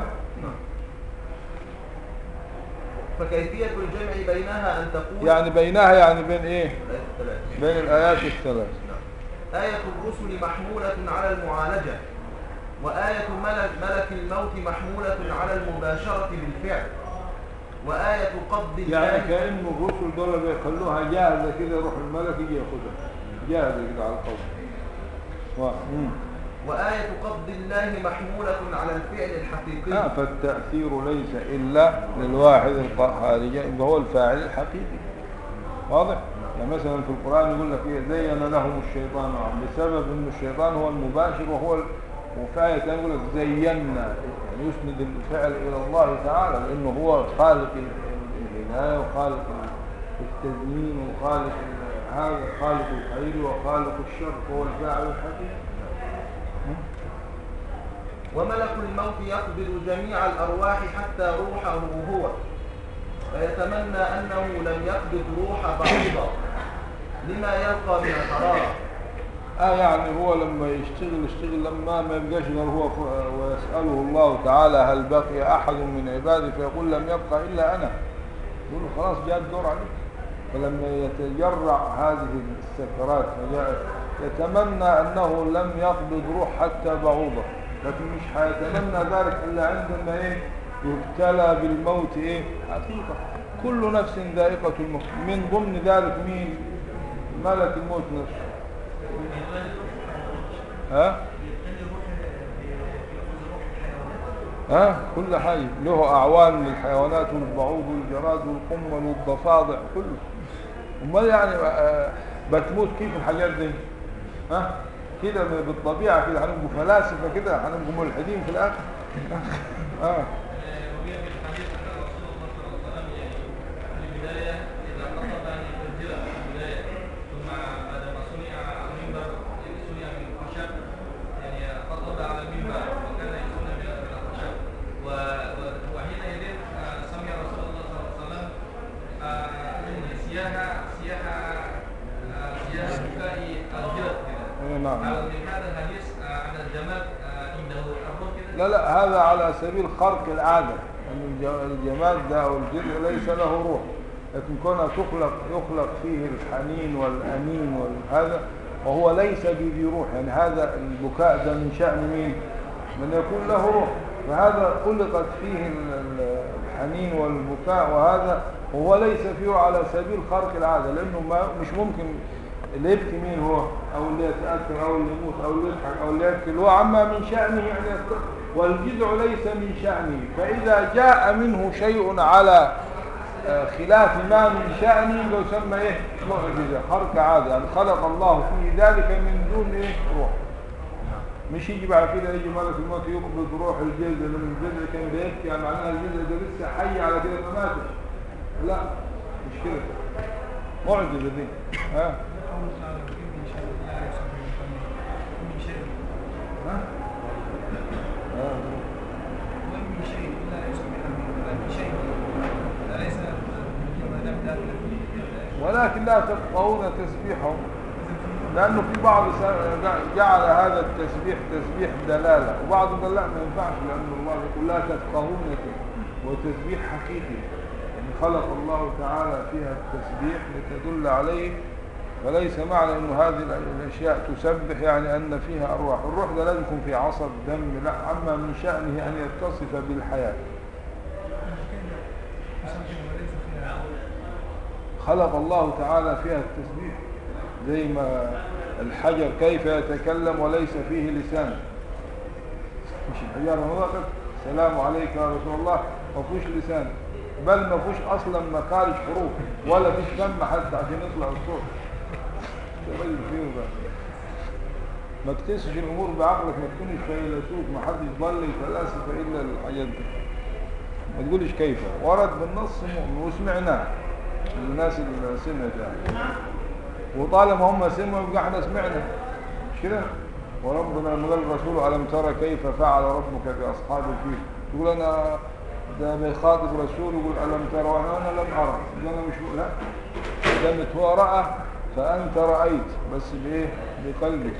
فكيفية الجمع بينها أن تقول يعني بينها يعني بين إيه الآية الثلاث. بين الآيات الثلاث آية الرسل محمولة على المعالجة وآية ملك, ملك الموت محمولة على المباشرة بالفعل وآية قبض يعني الله كأنه الرسل دول بيخلوها جاهزة كده يروح الملك يجي ياخدها جاهزة كده على القول و... مم. وآية قبض الله محمولة على الفعل آه الحقيقي فالتأثير ليس إلا للواحد القهار يبقى هو الفاعل الحقيقي واضح؟ يعني مثلا في القرآن يقول لك إيه زين لهم الشيطان معهم بسبب أن الشيطان هو المباشر وهو ال... وفي آية ثانية يقول لك زينا يعني يسند الفعل إلى الله تعالى لأنه هو خالق ال- الهداية وخالق التزيين وخالق ال- هذا خالق الخير وخالق الشر هو الفاعل الحقيقي وملك الموت يقبض جميع الأرواح حتى روحه هو فيتمنى أنه لم يقبض روح بعضها لما يلقى من الحرارة اه يعني هو لما يشتغل يشتغل لما ما يبقاش غير هو ف- ويسأله الله تعالى هل بقي أحد من عبادي فيقول لم يبقى إلا أنا يقول له خلاص جاء الدور عليك فلما يتجرع هذه السكرات فجاءت يتمنى أنه لم يقبض روح حتى بعوضة لكن مش هيتمنى ذلك إلا عندما إيه يبتلى بالموت إيه حقيقة كل نفس ذائقة الموت من ضمن ذلك مين ملك الموت نفسه ها ها كل حي له اعوان للحيوانات والبعوض والجراد والقمل والضفادع كله امال يعني آه، بتموت كيف الحاجات دي ها كده بالطبيعه كده هنبقوا فلاسفه كده هنبقوا ملحدين في الاخر اه لا لا هذا على سبيل خرق العادة يعني الج- الجماد ده أو الجزء ليس له روح لكن كونه تخلق يخلق فيه الحنين والأنين وهذا وهو ليس بذي روح يعني هذا البكاء ده من شأن مين من يكون له روح فهذا خلقت فيه ال- ال- الحنين والبكاء وهذا وهو ليس فيه على سبيل خرق العادة لأنه ما مش ممكن اللي يبكي مين هو أو اللي يتأثر أو اللي يموت أو اللي يضحك أو اللي يبكي اللي هو عما من شأنه يعني يست- والجذع ليس من شأنه فإذا جاء منه شيء على آه، خلاف ما من شأنه لو يسمى إيه معجزة خرق عادة يعني خلق الله فيه ذلك من دون إيه روح مش يجي بعد كده يجي ملك الموت يقبض روح الجلد من الجلد كان بيبكي يعني معناها الجلد ده لسه حي على كده ما ماتش لا مش كده معجزة دي ها ها ها ولكن لا تفقهون تسبيحهم لأنه في بعض س- جعل هذا التسبيح تسبيح دلالة وبعض قال لا ما ينفعش لأن الله يقول لا تفقهون وتسبيح حقيقي يعني خلق الله تعالى فيها التسبيح لتدل عليه فليس معنى أنه هذه الأشياء تسبح يعني أن فيها أرواح الروح ده لازم يكون في عصب دم لا أما من شأنه أن يتصف بالحياة خلق الله تعالى فيها التسبيح زي ما الحجر كيف يتكلم وليس فيه لسان مش الحجار نطقت سلام عليك يا رسول الله ما فيهوش لسان بل ما فيهوش اصلا مخارج حروف ولا فيش فم حتى عشان يطلع الصوت تغير فيه بقى ما تقيسش الامور بعقلك ما تكونش فيلسوف ما حدش ضل الفلاسفه الا الحاجات دي ما تقولش كيف ورد بالنص مؤمن وسمعناه من الناس اللي سمعت يعني وطالما هم سمعوا يبقى احنا سمعنا مش كده وربنا لما قال الرسول الم ترى كيف فعل ربك باصحاب الفيل تقول انا ده بيخاطب رسول يقول الم ترى وانا انا لم ارى يقول انا مش لا دامت هو راى فانت رايت بس بايه بقلبك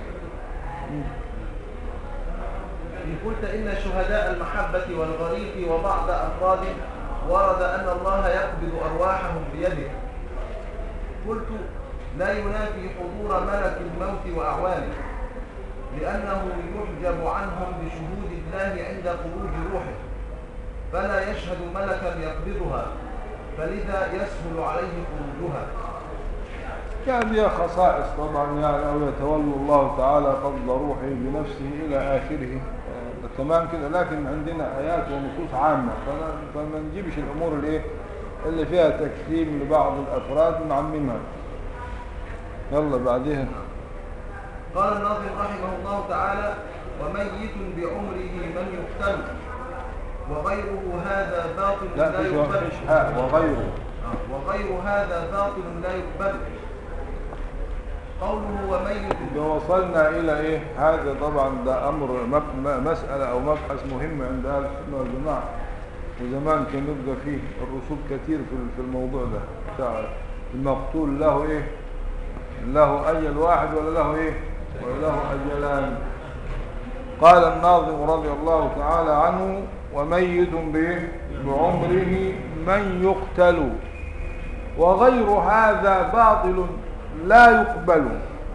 إن قلت إن شهداء المحبة والغريق وبعض أفراده ورد أن الله يقبض أرواحهم بيده قلت لا ينافي حضور ملك الموت وأعوانه لأنه يحجب عنهم بشهود الله عند خروج روحه فلا يشهد ملكا يقبضها فلذا يسهل عليه خروجها يعني هي خصائص طبعا يعني أو يتولى الله تعالى قبض روحه بنفسه إلى آخره آه، تمام كده لكن عندنا آيات ونصوص عامة فلا- فما نجيبش الأمور اللي, إيه اللي فيها تكريم لبعض الأفراد ونعممها يلا بعدها قال الناظم رحمه الله تعالى وميت بعمره من يقتل وغيره هذا باطل لا لا فيش يقبل فيش حاء وغيره آه، وغير هذا باطل لا يقبل قوله وميت إذا وصلنا إلى إيه هذا طبعا ده أمر مب- م- مسألة أو مبحث مهم عند أهل السنة والجماعة وزمان كان يبقى فيه الرسول كثير في في الموضوع ده بتاع المقتول له إيه له أجل واحد ولا له إيه ولا له أجلان قال الناظم رضي الله تعالى عنه وميت بإيه؟ بعمره من يقتل وغير هذا باطل لا يقبل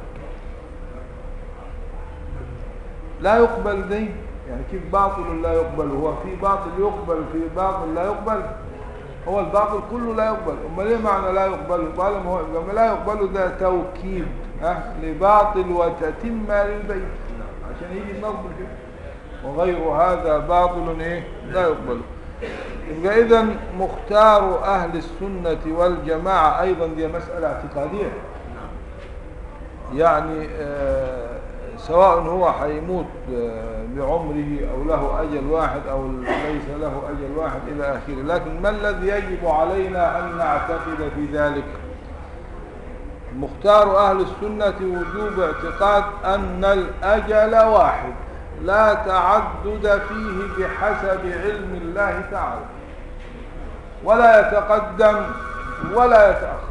لا يقبل دي يعني كيف باطل لا يقبل هو في باطل يقبل في باطل لا يقبل هو الباطل كله لا يقبل امال ايه معنى لا يقبل قال ما هو لما لا يقبل ده توكيد ها لباطل وتتم للبيت عشان يجي النصب كده وغير هذا باطل ايه لا يقبل يبقى اذا مختار اهل السنه والجماعه ايضا دي مساله اعتقاديه يعني آه، سواء هو حيموت آه، بعمره أو له أجل واحد أو ليس له أجل واحد إلى آخره لكن ما الذي يجب علينا أن نعتقد في ذلك مختار أهل السنة وجوب اعتقاد أن الأجل واحد لا تعدد فيه بحسب علم الله تعالى ولا يتقدم ولا يتأخر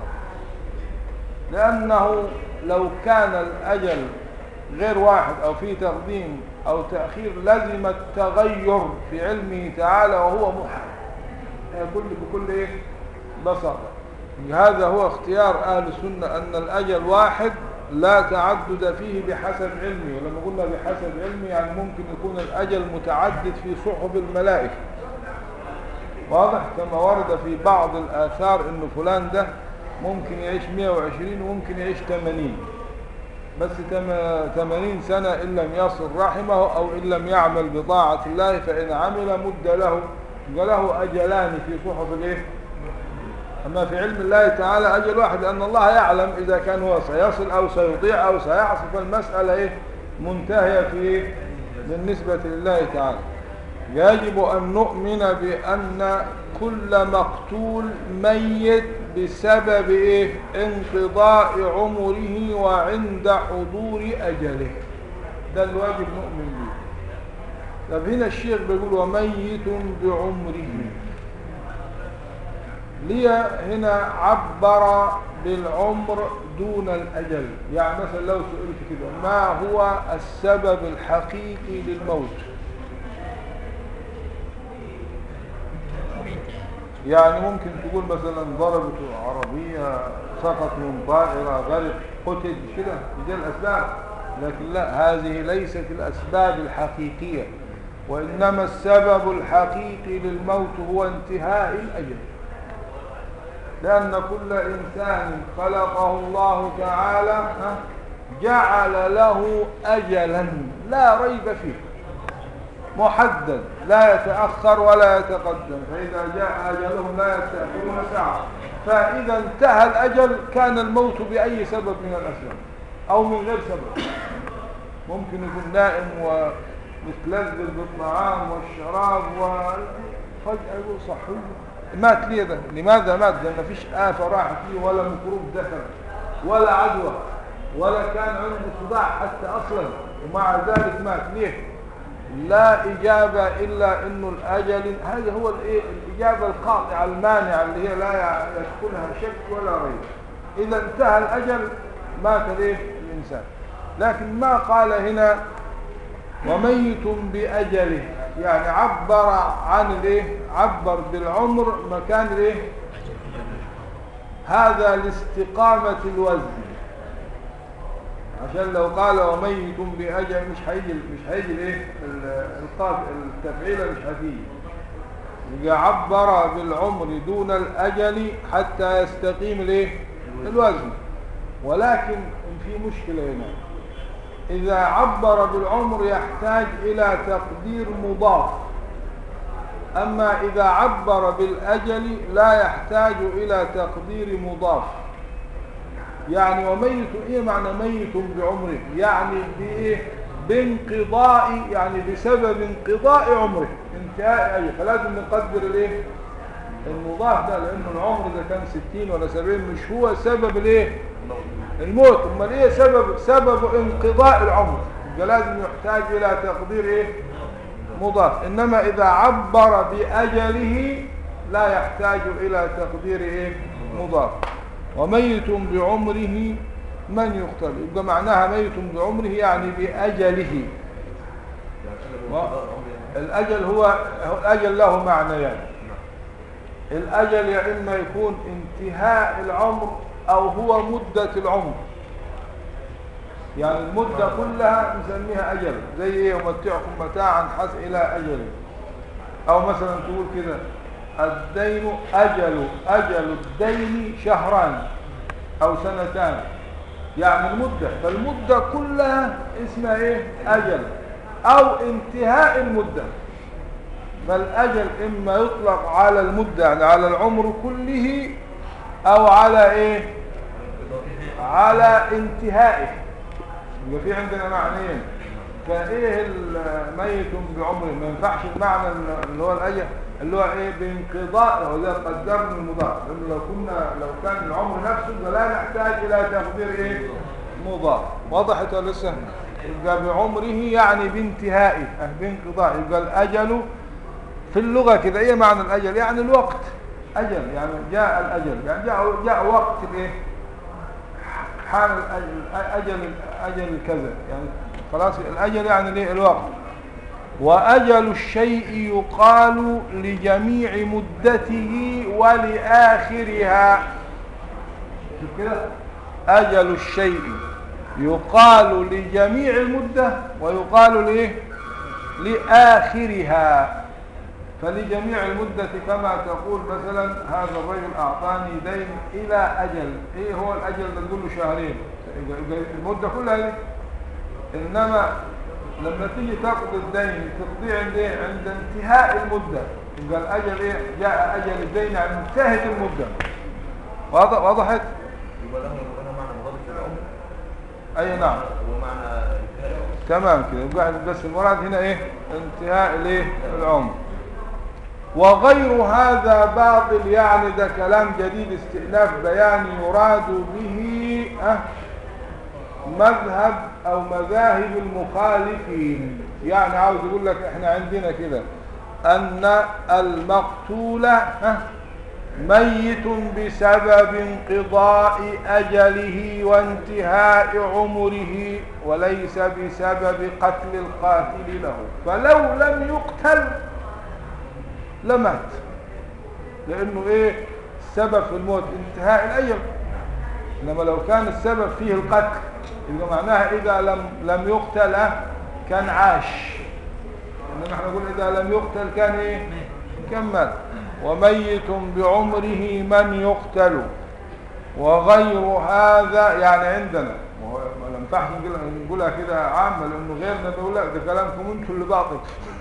لأنه لو كان الأجل غير واحد أو في تقديم أو تأخير لزم التغير في علمه تعالى وهو محال يقول بكل إيه بساطة هذا هو اختيار أهل السنة أن الأجل واحد لا تعدد فيه بحسب علمه ولما قلنا بحسب علمه يعني ممكن يكون الأجل متعدد في صحف الملائكة واضح كما ورد في بعض الآثار أن فلان ده ممكن يعيش 120 وممكن يعيش 80 بس تم- 80 سنة إن لم يصل رحمه أو إن لم يعمل بطاعة الله فإن عمل مد له وله أجلان في صحف الإيه؟ أما في علم الله تعالى أجل واحد لأن الله يعلم إذا كان هو سيصل أو سيطيع أو سيعصي فالمسألة إيه منتهية في إيه؟ بالنسبة لله تعالى يجب أن نؤمن بأن كل مقتول ميت بسبب إيه؟ انقضاء عمره وعند حضور أجله ده الواجب نؤمن به طب هنا الشيخ بيقول وميت بعمره ليه هنا عبر بالعمر دون الأجل يعني مثلا لو سئلت كده ما هو السبب الحقيقي للموت يعني ممكن تقول مثلا ضربته عربية سقط من طائرة غرق قتل كده دي الأسباب لكن لا هذه ليست الأسباب الحقيقية وإنما السبب الحقيقي للموت هو انتهاء الأجل لأن كل إنسان خلقه الله تعالى ها، جعل له أجلا لا ريب فيه محدد لا يتأخر ولا يتقدم فإذا جاء أجلهم لا يستأخرون ساعة فإذا انتهى الأجل كان الموت بأي سبب من الأسباب أو من غير سبب ممكن يكون نائم ومتلذذ بالطعام والشراب وفجأة يقول صحي مات ليه ده لماذا مات ده ما فيش آفة راحت فيه ولا ميكروب دخل ولا عدوى ولا كان عنده صداع حتى أصلا ومع ذلك مات ليه لا إجابة إلا إنه الأجل هذا هو الإيه؟ الإجابة القاطعة المانعة اللي هي لا يدخلها شك ولا ريب إذا انتهى الأجل مات ليه الإنسان لكن ما قال هنا وميت بأجله يعني عبر عن الايه عبر بالعمر مكان الايه هذا لاستقامة الوزن عشان لو قال وميت بأجل مش هيجي مش هيجي الايه ال- القاف التفعيلة مش هتيجي يبقى عبر بالعمر دون الأجل حتى يستقيم الايه الوزن ولكن في مشكلة هنا إذا عبر بالعمر يحتاج إلى تقدير مضاف أما إذا عبر بالأجل لا يحتاج إلى تقدير مضاف يعني وميت إيه معنى ميت بعمره يعني بإيه بانقضاء يعني بسبب انقضاء عمره انتهاء أجل فلازم نقدر الإيه المضاف ده لأنه العمر إذا كان 60 ولا 70 مش هو سبب الإيه الموت امال ايه سبب سبب انقضاء العمر يبقى لازم يحتاج الى تقدير ايه مضاف انما اذا عبر باجله لا يحتاج الى تقدير ايه مضاف وميت بعمره من يقتل يبقى معناها ميت بعمره يعني باجله و- الاجل هو هو- الاجل له معنيان يعني. الأجل يا إما يكون انتهاء العمر أو هو مدة العمر يعني المدة كلها نسميها أجل زي إيه يمتعكم متاعا حس إلى أجل أو مثلا تقول كده الدين أجل أجل الدين شهران أو سنتان يعني المدة فالمدة كلها اسمها إيه أجل أو انتهاء المدة فالأجل إما يطلق على المدة يعني على العمر كله أو على إيه على انتهائه يبقى في عندنا معنيين فإيه الميت بعمره ما ينفعش المعنى اللي هو الأجل اللي هو إيه بانقضاء وده قدرنا المضاف لأنه لو كنا لو كان العمر نفسه فلا نحتاج إلى تقدير إيه مضاف وضحت ولا لسه يبقى بعمره يعني بانتهائه أه بانقضاء يبقى الأجل في اللغة كده ايه معنى الأجل يعني الوقت أجل يعني جاء الأجل يعني جاء, جاء وقت الايه حان الأجل أجل, أجل كذا يعني خلاص الأجل يعني ليه الوقت وأجل الشيء يقال لجميع مدته ولآخرها شوف كده أجل الشيء يقال لجميع المدة ويقال لإيه لآخرها فلجميع المدة كما تقول مثلا هذا الرجل أعطاني دين إلى أجل إيه هو الأجل ده نقول له شهرين المدة كلها دي إنما لما تيجي تقضي الدين تقضيه عند إيه؟ عند انتهاء المدة يبقى الأجل إيه جاء أجل الدين يعني انتهت المدة واضح وضحت يبقى له هنا معنى مغادرة العمر أي نعم ومعنى انتهاء العمر تمام كده يبقى بس المراد هنا ايه انتهاء الايه العمر وغير هذا باطل يعني ده كلام جديد استئناف بياني يراد به أه مذهب او مذاهب المخالفين يعني عاوز يقول لك احنا عندنا كده ان المقتول أه ميت بسبب انقضاء أجله وانتهاء عمره وليس بسبب قتل القاتل له فلو لم يقتل لمات لأنه إيه السبب في الموت انتهاء الأجل إنما لو كان السبب فيه القتل يبقى معناها إذا لم لم يقتل أه، كان عاش إنما احنا نقول إذا لم يقتل كان إيه كان مات وميت بعمره من يقتل وغير هذا يعني عندنا وهو ما ينفعش نقول- نقولها كده عامة لأنه غيرنا بيقول لا ده كلامكم انتوا اللي باطل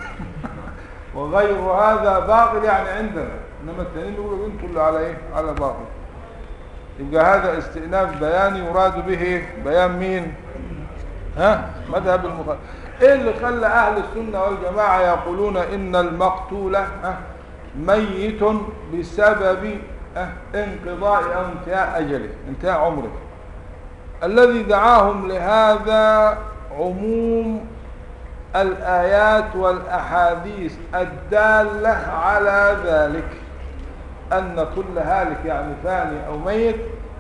وغير هذا باطل يعني عندنا إنما التانيين بيقولوا انتوا اللي على ايه على باطل يبقى هذا استئناف بياني يراد به إيه؟ بيان مين ها مذهب المخالف ايه اللي خلى اهل السنة والجماعة يقولون ان المقتول ها ميت بسبب ها انقضاء او انتهاء اجله انتهاء عمره الذي دعاهم لهذا عموم الآيات والأحاديث الدالة على ذلك أن كل هالك يعني فاني أو ميت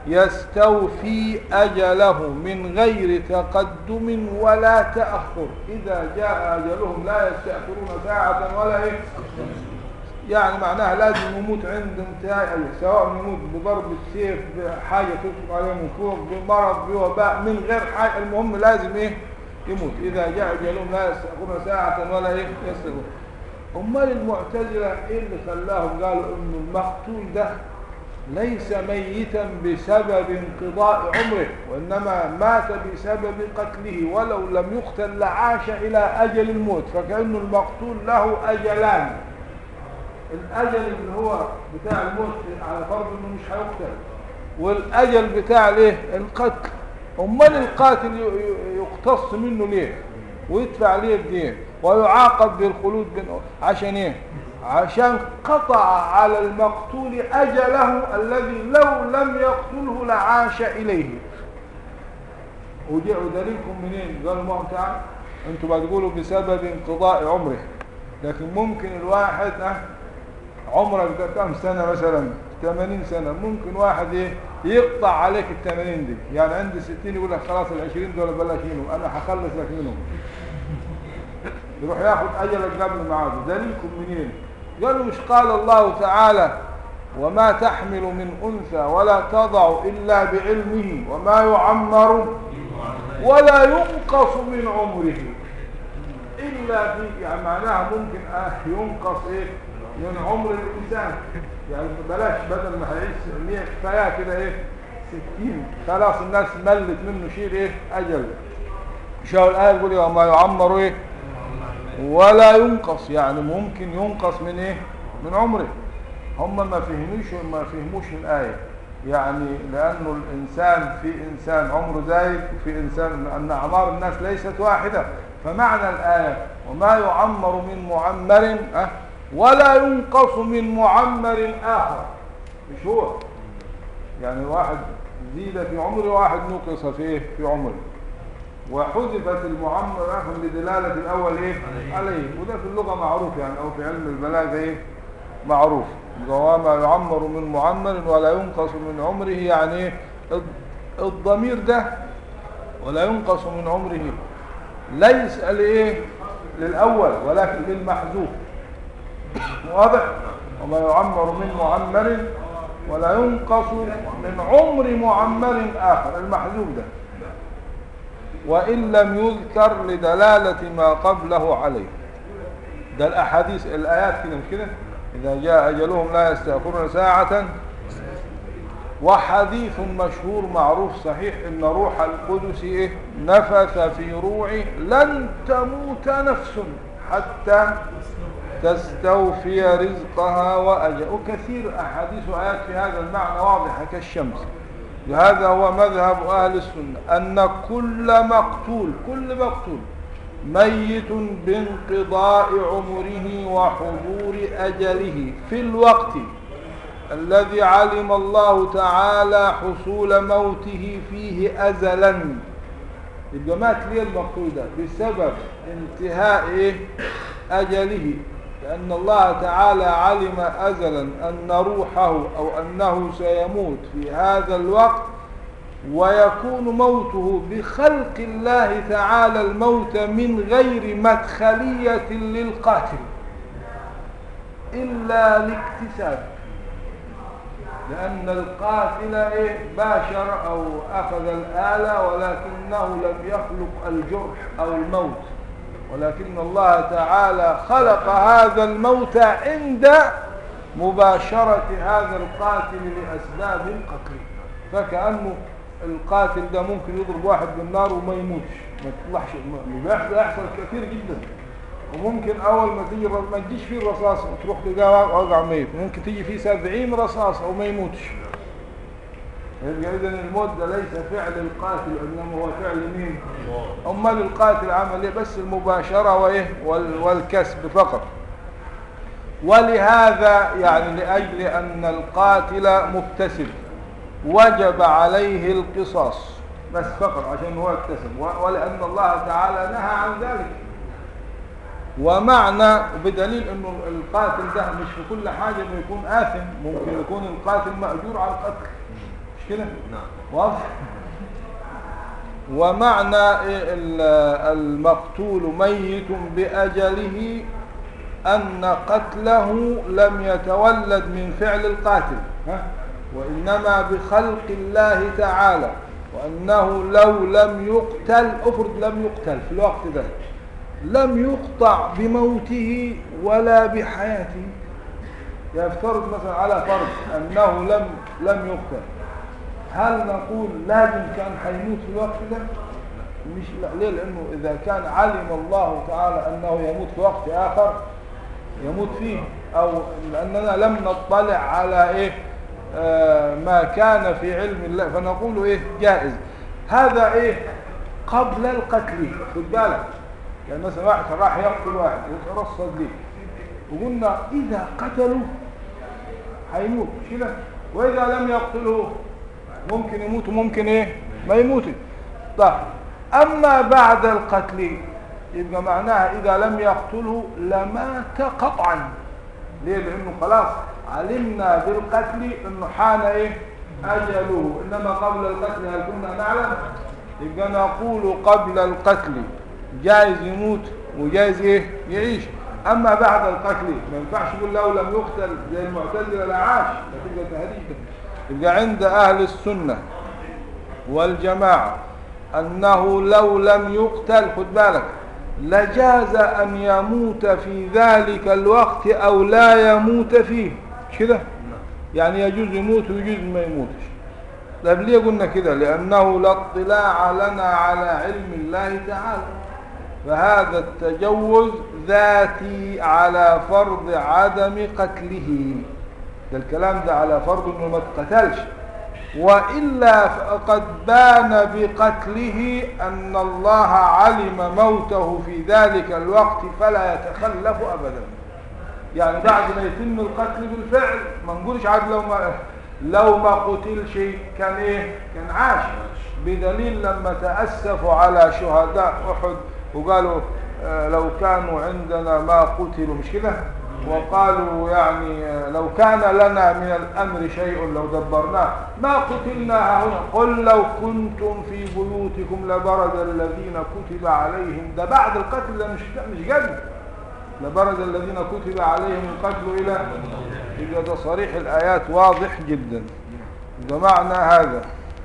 يستوفي أجله من غير تقدم ولا تأخر إذا جاء أجلهم لا يستأخرون ساعة ولا إيه يعني معناها لازم يموت عند انتهاء أجله سواء يموت بضرب السيف بحاجة تطلق عليه من فوق بمرض بوباء من غير حاجة المهم لازم إيه يموت إذا جاء أجلهم لا يستأخرون ساعة ولا إيه يستأخرون أمال المعتزلة إيه اللي خلاهم قالوا إنه المقتول ده ليس ميتا بسبب انقضاء عمره وإنما مات بسبب قتله ولو لم يقتل لعاش إلى أجل الموت فكأنه المقتول له أجلان الأجل اللي هو بتاع الموت على فرض إنه مش هيقتل والأجل بتاع الايه القتل أمال القاتل ي- ي- يقتص منه ليه ويدفع ليه الدين ويعاقب بالخلود بين عشان ايه عشان قطع على المقتول أجله الذي لو لم يقتله لعاش إليه وجاءوا دليلكم منين قالوا ما هو تعالى انتوا بتقولوا بسبب انقضاء عمره لكن ممكن الواحد اه عمرك ده كام سنة مثلا 80 سنة ممكن واحد ايه يقطع عليك ال 80 دي يعني عندي 60 يقول لك خلاص ال 20 دول بلاش منهم انا هخلص لك منهم يروح ياخد اجلك قبل ميعاده دليلكم منين قالوا مش قال الله تعالى وما تحمل من انثى ولا تضع الا بعلمه وما يعمر ولا ينقص من عمره الا في يعني معناها ممكن آه ينقص ايه من عمر الانسان يعني بلاش بدل ما هيعيش 100 كفايه كده ايه 60 خلاص الناس ملت منه شيل ايه اجل شاو الايه يقول وما يعمر ايه ولا ينقص يعني ممكن ينقص من ايه من عمره هم ما فهموش ما فهموش الآية يعني لأنه الإنسان في إنسان عمره زايد وفي إنسان أن أعمار الناس ليست واحدة فمعنى الآية وما يعمر من معمر أه ولا ينقص من معمر آخر مش هو يعني واحد زيد في عمره واحد نقص في إيه في عمره وحذفت المعمر آخر لدلالة الأول إيه عليه وده في اللغة معروف يعني أو في علم البلاغة إيه معروف وما يعمر من معمر ولا ينقص من عمره يعني إيه؟ الضمير ده ولا ينقص من عمره ليس لإيه للأول ولكن للمحذوف واضح وما يعمر من معمر ولا ينقص من عمر معمر آخر المحذوف ده وإن لم يذكر لدلالة ما قبله عليه ده الأحاديث الآيات كده مش كده إذا جاء أجلهم لا يستأخرون ساعة وحديث مشهور معروف صحيح إن روح القدس إيه نفث في روعي لن تموت نفس حتى تستوفي رزقها وأجل وكثير أحاديث وآيات في هذا المعنى واضحة كالشمس وهذا هو مذهب أهل السنة أن كل مقتول كل مقتول ميت بانقضاء عمره وحضور أجله في الوقت الذي علم الله تعالى حصول موته فيه أزلا يبقى مات ليه المقتول ده بسبب انتهاء إيه؟ أجله لأن الله تعالى علم أزلا أن روحه أو أنه سيموت في هذا الوقت ويكون موته بخلق الله تعالى الموت من غير مدخلية للقاتل إلا لاكتساب لأن القاتل إيه باشر أو أخذ الآلة ولكنه لم يخلق الجرح أو الموت ولكن الله تعالى خلق هذا الموت عند مباشرة هذا القاتل لأسباب القتل فكأنه القاتل ده ممكن يضرب واحد بالنار وما يموتش ما تطلعش ما بيحصل يحصل كثير جدا وممكن اول ما تيجي ما تجيش فيه الرصاص وتروح تلقاه وقع ميت ممكن تيجي فيه سبعين رصاص او ما يموتش يبقى اذا الموت ده ليس فعل القاتل انما هو فعل مين امال القاتل عمل ايه بس المباشره وايه وال- والكسب فقط ولهذا يعني لاجل ان القاتل مكتسب وجب عليه القصاص بس فقط عشان هو اكتسب و- ولان الله تعالى نهى عن ذلك ومعنى بدليل انه القاتل ده مش في كل حاجه انه يكون اثم ممكن يكون القاتل ماجور على القتل مش كده نعم واضح ومعنى إيه ال- المقتول ميت بأجله أن قتله لم يتولد من فعل القاتل ها؟ وإنما بخلق الله تعالى وأنه لو لم يقتل أفرض لم يقتل في الوقت ده لم يقطع بموته ولا بحياته يفترض مثلا على فرض أنه لم لم يقتل هل نقول لازم كان حيموت في الوقت ده مش لا ليه لانه اذا كان علم الله تعالى انه يموت في وقت اخر يموت فيه او لاننا لم نطلع على ايه آه ما كان في علم الله فنقول ايه جائز هذا ايه قبل القتل خد بالك يعني مثلا واحد راح يقتل واحد يترصد ليه وقلنا اذا قتلوا هيموت مش كده واذا لم يقتله ممكن يموت وممكن ايه ما يموت طيب اما بعد القتل يبقى معناها اذا لم يقتله لمات قطعا ليه لانه خلاص علمنا بالقتل انه حان ايه اجله انما قبل القتل هل كنا نعلم يبقى نقول قبل القتل جائز يموت وجائز ايه يعيش اما بعد القتل ما ينفعش يقول لو لم يقتل زي المعتزله لا عاش تبقى تهديد يبقى عند أهل السنة والجماعة أنه لو لم يقتل خد بالك لجاز أن يموت في ذلك الوقت أو لا يموت فيه مش كده يعني يجوز يموت ويجوز ما يموتش طيب ليه قلنا كده لأنه لا اطلاع لنا على علم الله تعالى فهذا التجوز ذاتي على فرض عدم قتله ده الكلام ده على فرض انه ما اتقتلش والا فقد بان بقتله ان الله علم موته في ذلك الوقت فلا يتخلف ابدا يعني بعد ما يتم القتل بالفعل ما نقولش عاد لو ما لو ما قتلش كان ايه كان عاش بدليل لما تاسفوا على شهداء احد وقالوا آه لو كانوا عندنا ما قتلوا مش كده وقالوا يعني لو كان لنا من الأمر شيء لو دبرناه ما قتلنا هنا قل لو كنتم في بيوتكم لبرز الذين كتب عليهم ده بعد القتل ده مش مش قبل لبرز الذين كتب عليهم القتل إلى إذا ده صريح الآيات واضح جدا بمعنى هذا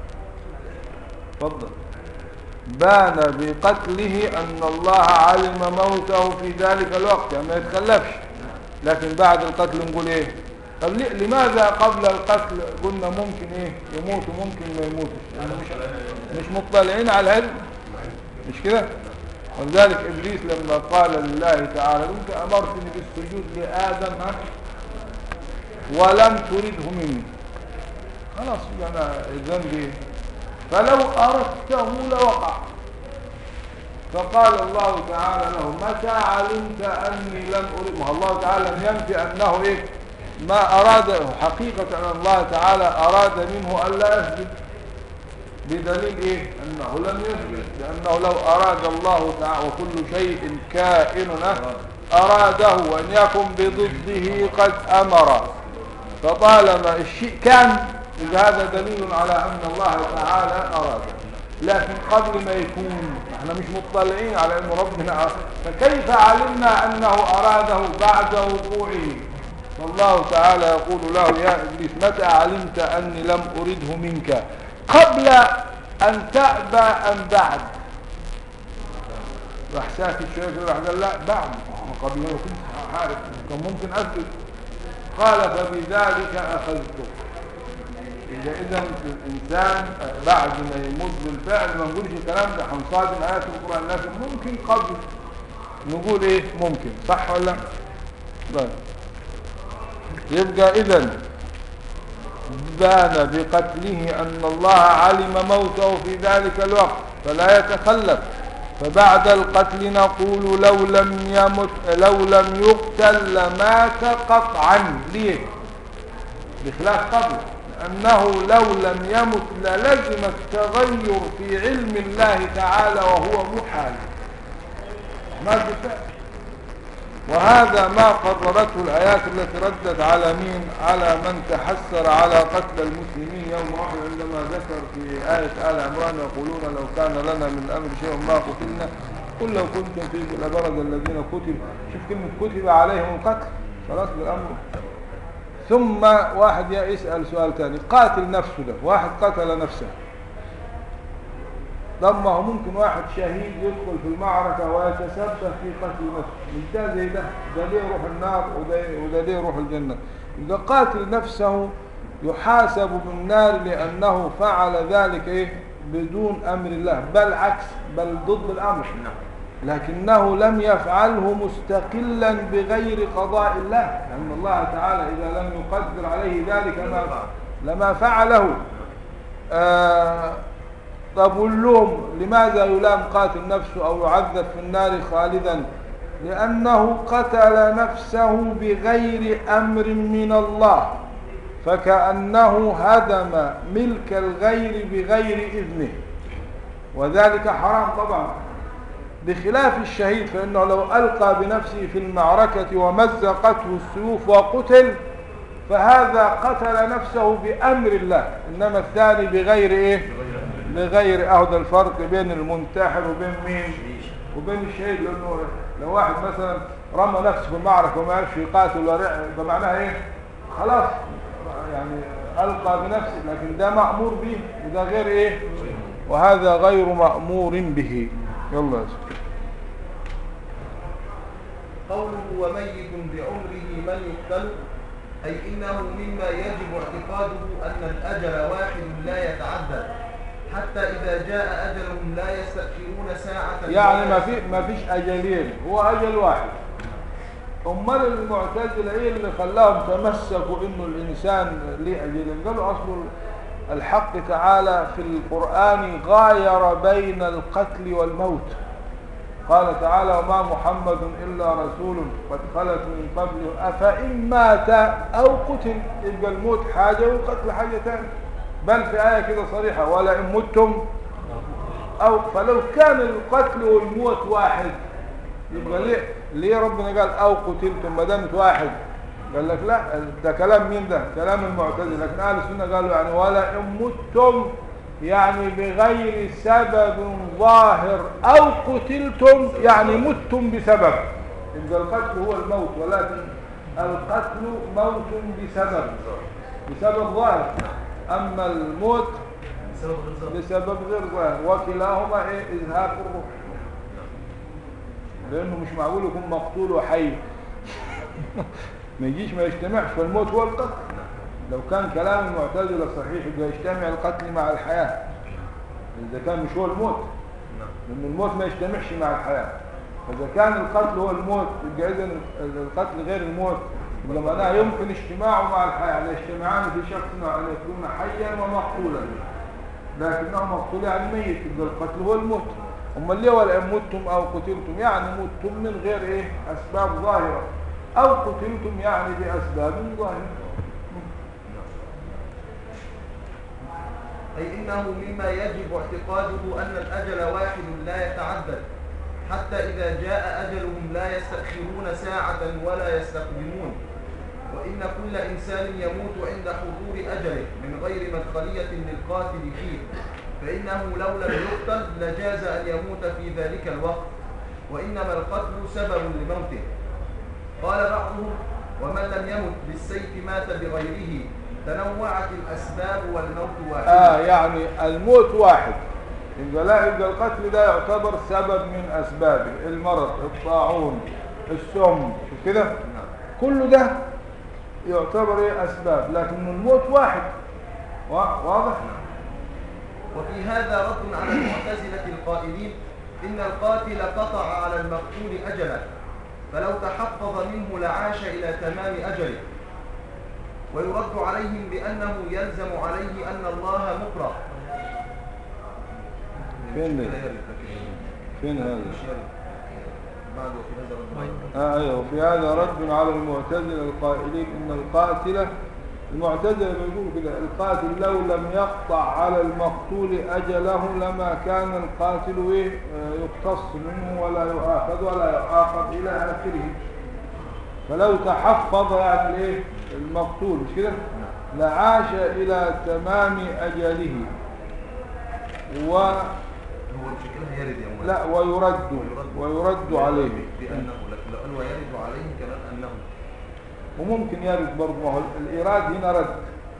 تفضل بان بقتله أن الله علم موته في ذلك الوقت يعني ما يتخلفش لكن بعد القتل نقول ايه طب ليه- لماذا قبل القتل قلنا ممكن ايه يموت وممكن ما يموتش يعني مش, مش مطلعين على العلم مش كده ولذلك ابليس لما قال لله تعالى انت امرتني بالسجود لادم ها ولم ترده مني خلاص يبقى انا الذنب ايه فلو اردته لوقع فقال الله تعالى له متى علمت أني لم أريد ما الله تعالى لم ينفي أنه إيه ما أراد حقيقة أن الله تعالى أراد منه ألا يسجد بدليل إيه أنه لم يسجد لأنه لو أراد الله تعالى وكل شيء كائن أراده وأن يكن بضده قد أمر فطالما الشيء كان يبقى هذا دليل على أن الله تعالى أراد لكن قبل ما يكون احنا مش مطلعين على أن ربنا أراد فكيف علمنا أنه أراده بعد وقوعه فالله تعالى يقول له يا إبليس متى علمت أني لم أرده منك قبل أن تأبى أم بعد راح ساكت شوية كده راح قال لا بعد قبل ما كنت عارف كان ممكن أسجد قال فبذلك أخذتك إذا إذا الإنسان بعد ما يموت بالفعل ما نقولش الكلام ده هنصادم آيات القرآن لكن ممكن قبل نقول إيه ممكن صح ولا لا يبقى إذا بان بقتله أن الله علم موته في ذلك الوقت فلا يتخلف فبعد القتل نقول لو لم يمت لو لم يقتل لمات قطعا ليه بخلاف قبل لأنه لو لم يمت للزم التغير في علم الله تعالى وهو محال ما بالفعل وهذا ما قررته الآيات التي ردت على مين على من تحسر على قتل المسلمين يوم أحد عندما ذكر في آية آل عمران يقولون لو كان لنا من الأمر شيء ما قتلنا قل لو كنتم في لبرز الذين كتب شوف كلمة كتب عليهم القتل خلاص بالأمر ثم واحد يسأل سؤال ثاني قاتل نفسه ده واحد قتل نفسه طب ما هو ممكن واحد شهيد يدخل في المعركة ويتسبب في قتل نفسه مش ده زي ده ده ليه يروح النار وده وده ليه يروح الجنة إذا قاتل نفسه يحاسب بالنار لأنه فعل ذلك إيه بدون أمر الله بل عكس بل ضد الأمر لكنه لم يفعله مستقلا بغير قضاء الله لأن الله تعالى إذا لم يقدر عليه ذلك ما لما فعله آه طب واللوم لماذا يلام قاتل نفسه أو يعذب في النار خالدا لأنه قتل نفسه بغير أمر من الله فكأنه هدم ملك الغير بغير إذنه وذلك حرام طبعا بخلاف الشهيد فإنه لو ألقى بنفسه في المعركة ومزقته السيوف وقتل فهذا قتل نفسه بأمر الله إنما الثاني بغير إيه بغير أهدى الفرق بين المنتحر وبين مين وبين الشهيد لأنه لو واحد مثلا رمى نفسه في المعركة وما عرفش يقاتل ولا فمعناها إيه خلاص يعني ألقى بنفسه لكن ده مأمور به وده غير إيه وهذا غير مأمور به يلا يا سيدي قوله وميت بعمره من يقتل أي إنه مما يجب اعتقاده أن الأجل واحد لا يتعدد حتى إذا جاء أجلهم لا يستأخرون ساعة يعني ولا ما في ما فيش أجلين هو أجل واحد أمال المعتزلة إيه اللي خلاهم تمسكوا إنه الإنسان ليه أجلين قالوا أصل الحق تعالى في القرآن غاير بين القتل والموت قال تعالى وما محمد إلا رسول قد خلت من قبله أفإن مات أو قتل يبقى الموت حاجة والقتل حاجة ثانية بل في آية كده صريحة ولئن متم أو فلو كان القتل والموت واحد يبقى ليه ليه ربنا قال او قتلتم ما دامت واحد قال لك لا ده كلام مين ده كلام المعتزله لكن اهل السنه قالوا يعني ولا ان متم يعني بغير سبب ظاهر او قتلتم يعني متم بسبب يبقى القتل هو الموت ولكن القتل موت بسبب بسبب ظاهر اما الموت بسبب غير ظاهر. بسبب غير ظاهر وكلاهما ايه ازهاق الروح لانه مش معقول يكون مقتول وحي ما يجيش ما يجتمعش فالموت هو القتل لو كان كلام المعتزله صحيح يبقى يجتمع القتل مع الحياه اذا كان مش هو الموت لان الموت ما يجتمعش مع الحياه فاذا كان القتل هو الموت يبقى اذا القتل غير الموت يبقى معناها يمكن اجتماعه مع الحياه يعني يجتمعان في شخص ان يكون حيا ومقتولا لكنه مقتول يعني ميت يبقى القتل هو الموت امال ليه ولا إن متم او قتلتم يعني متم من غير ايه اسباب ظاهره او قتلتم يعني باسباب ظاهره أي إنه مما يجب اعتقاده أن الأجل واحد لا يتعدد حتى إذا جاء أجلهم لا يستأخرون ساعة ولا يستقدمون وإن كل إنسان يموت عند حضور أجله من غير مدخلية للقاتل فيه فإنه لو لم يقتل لجاز أن يموت في ذلك الوقت وإنما القتل سبب لموته قال بعضهم ومن لم يمت بالسيف مات بغيره تنوعت الأسباب والموت واحد اه يعني الموت واحد يبقى لا يبقى القتل ده يعتبر سبب من اسبابه المرض الطاعون السم شوف كده كل ده يعتبر ايه اسباب لكن الموت واحد وا- واضح وفي هذا رد على المعتزلة القائلين إن القاتل قطع على المقتول أجله فلو تحفظ منه لعاش إلى تمام أجله ويرد عليهم بأنه يلزم عليه أن الله مكره فين ده؟ كده يرد، لكن فين هذا مش يرد. بعد وفي هذا رد آه ايوه وفي هذا رد على المعتزله القائلين ان القاتل المعتزله بيقولوا كده القاتل لو لم يقطع على المقتول اجله لما كان القاتل ايه آه، يقتص منه ولا يؤاخذ ولا يعاقب الى اخره فلو تحفظ يعني ايه المقتول مش كده لعاش الى تمام اجله و هو بشكلها يرد يا مولانا لا ويرد ويرد عليه بأنه لكن لو قال ويرد عليه كمان أنه وممكن يرد برضه ما هو الإيراد هنا رد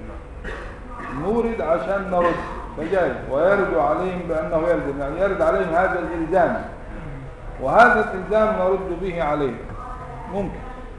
نورد عشان نرد فجاي ويرد عليهم بأنه يلزم يعني يرد عليهم هذا الإلزام وهذا الإلزام نرد به عليه ممكن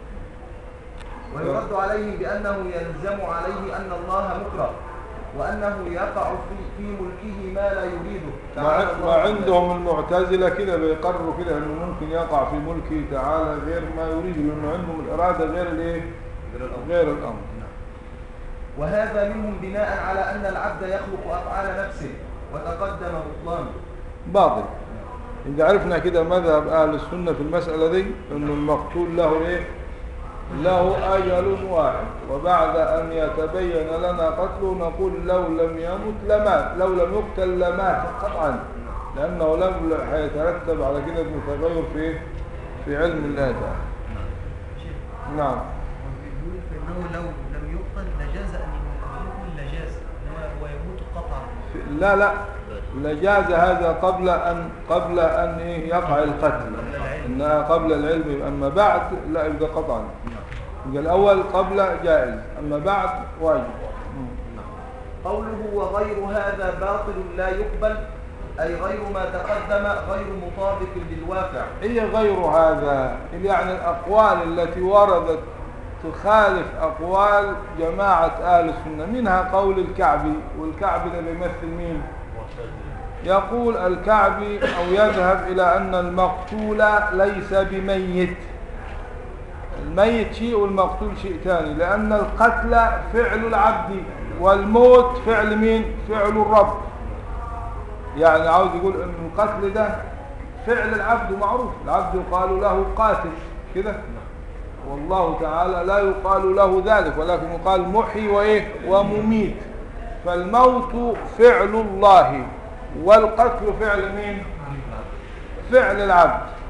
ويرد عليه بأنه يلزم عليه أن الله مكره وأنه يقع في, في ملكه ما لا يريده تعالى ما الله ما عن عندهم المعتزلة كده بيقرروا كده انه ممكن يقع في ملكه تعالى غير ما يريد لانه عندهم الإرادة غير الايه غير الأمر. غير الأمر وهذا منهم بناء على أن العبد يخلق أفعال نفسه وتقدم بطلانه باطل إذا عرفنا كده مذهب أهل السنة في المسألة دي أنه المقتول له إيه له أجل واحد وبعد أن يتبين لنا قتله نقول لو لم يمت لمات لو لم يقتل لمات قطعا لأنه لم هيترتب على كده تغير في في علم الله تعالى نعم بيقول فإنه لو لم يقتل لجاز أن يكون لجاز إنما هو يموت قطعا لا لا لجاز هذا قبل أن قبل أن إيه يقع القتل إنها قبل العلم يبقى أما بعد لا يبقى قطعا يبقى الأول قبل جائز أما بعد واجب قوله وغير هذا باطل لا يقبل أي غير ما تقدم غير مطابق للواقع هي غير هذا يعني الأقوال التي وردت تخالف أقوال جماعة أهل السنة منها قول الكعبي والكعبي ده بيمثل مين يقول الكعبي أو يذهب إلى أن المقتول ليس بميت الميت شيء والمقتول شيء ثاني لأن القتل فعل العبد والموت فعل مين فعل الرب يعني عاوز يقول ان القتل ده فعل العبد معروف العبد يقال له قاتل كده والله تعالى لا يقال له ذلك ولكن يقال محي وايه ومميت فالموت فعل الله والقتل فعل مين فعل العبد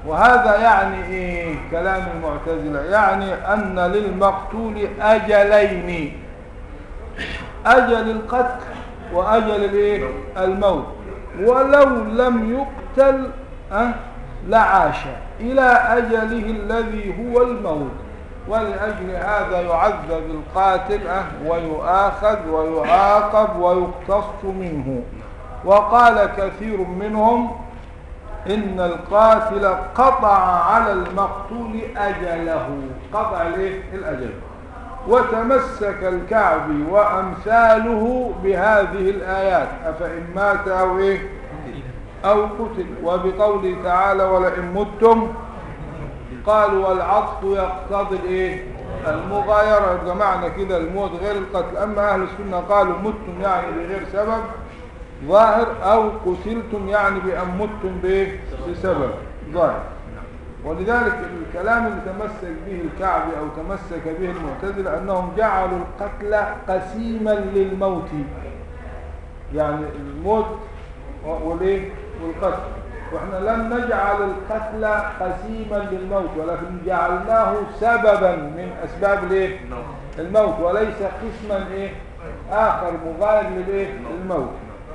وهذا يعني ايه كلام المعتزلة يعني ان للمقتول اجلين اجل القتل واجل الايه الموت ولو لم يقتل أه لعاش الى اجله الذي هو الموت ولأجل هذا يعذب القاتل أه ويؤاخذ ويعاقب ويقتص منه وقال كثير منهم إن القاتل قطع على المقتول أجله قطع ليه الأجل وتمسك الكعبي وأمثاله بهذه الآيات أفإن مات أو إيه أو قتل وبقوله تعالى ولئن متم قالوا والعطف يقتضي الايه المغايرة يبقى معنى كده الموت غير القتل أما أهل السنة قالوا متم يعني بغير سبب ظاهر أو قتلتم يعني بأن متم بايه بسبب ظاهر ولذلك الكلام اللي تمسك به الكعبي أو تمسك به المعتزلة أنهم جعلوا القتل قسيما للموت يعني الموت والايه والقتل واحنا لم نجعل القتل قسيما للموت ولكن جعلناه سببا من اسباب الايه الموت وليس قسما ايه اخر مغاير للايه الموت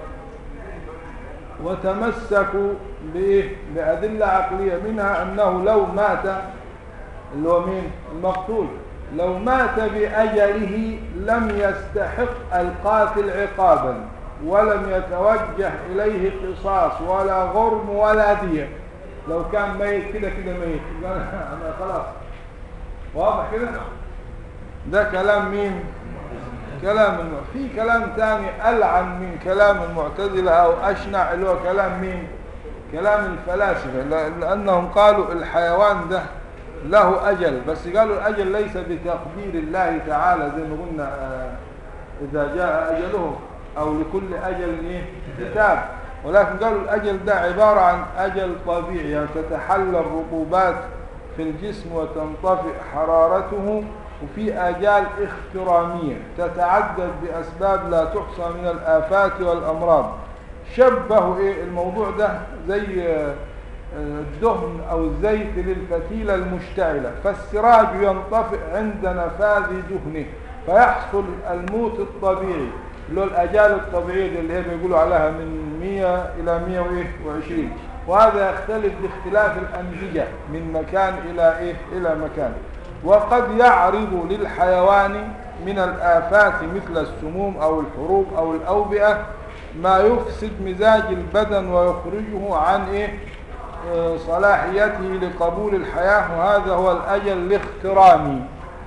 وتمسكوا بايه بادله عقليه منها انه لو مات اللي هو مين المقتول لو مات باجله لم يستحق القاتل عقابا ولم يتوجه إليه قصاص ولا غرم ولا دية لو كان ميت كده كده ميت يبقى أنا خلاص واضح كده ده كلام مين كلام الم... في كلام تاني ألعن من كلام المعتزلة أو أشنع اللي هو كلام مين كلام الفلاسفة لأنهم قالوا الحيوان ده له أجل بس قالوا الأجل ليس بتقدير الله تعالى زي ما قلنا آه إذا جاء أجلهم أو لكل أجل إيه كتاب ولكن قالوا الأجل ده عبارة عن أجل طبيعي يعني تتحلى الرطوبات في الجسم وتنطفئ حرارته وفي آجال اخترامية تتعدد بأسباب لا تحصى من الآفات والأمراض شبهوا إيه الموضوع ده زي الدهن أو الزيت للفتيلة المشتعلة فالسراج ينطفئ عند نفاذ دهنه فيحصل الموت الطبيعي اللي هو الأجال الطبيعية اللي هي بيقولوا عليها من 100 إلى 120 وهذا يختلف باختلاف الأنسجة من مكان إلى إيه إلى مكان وقد يعرض للحيوان من الآفات مثل السموم أو الحروب أو الأوبئة ما يفسد مزاج البدن ويخرجه عن إيه آه صلاحيته لقبول الحياة وهذا هو الأجل الاخترامي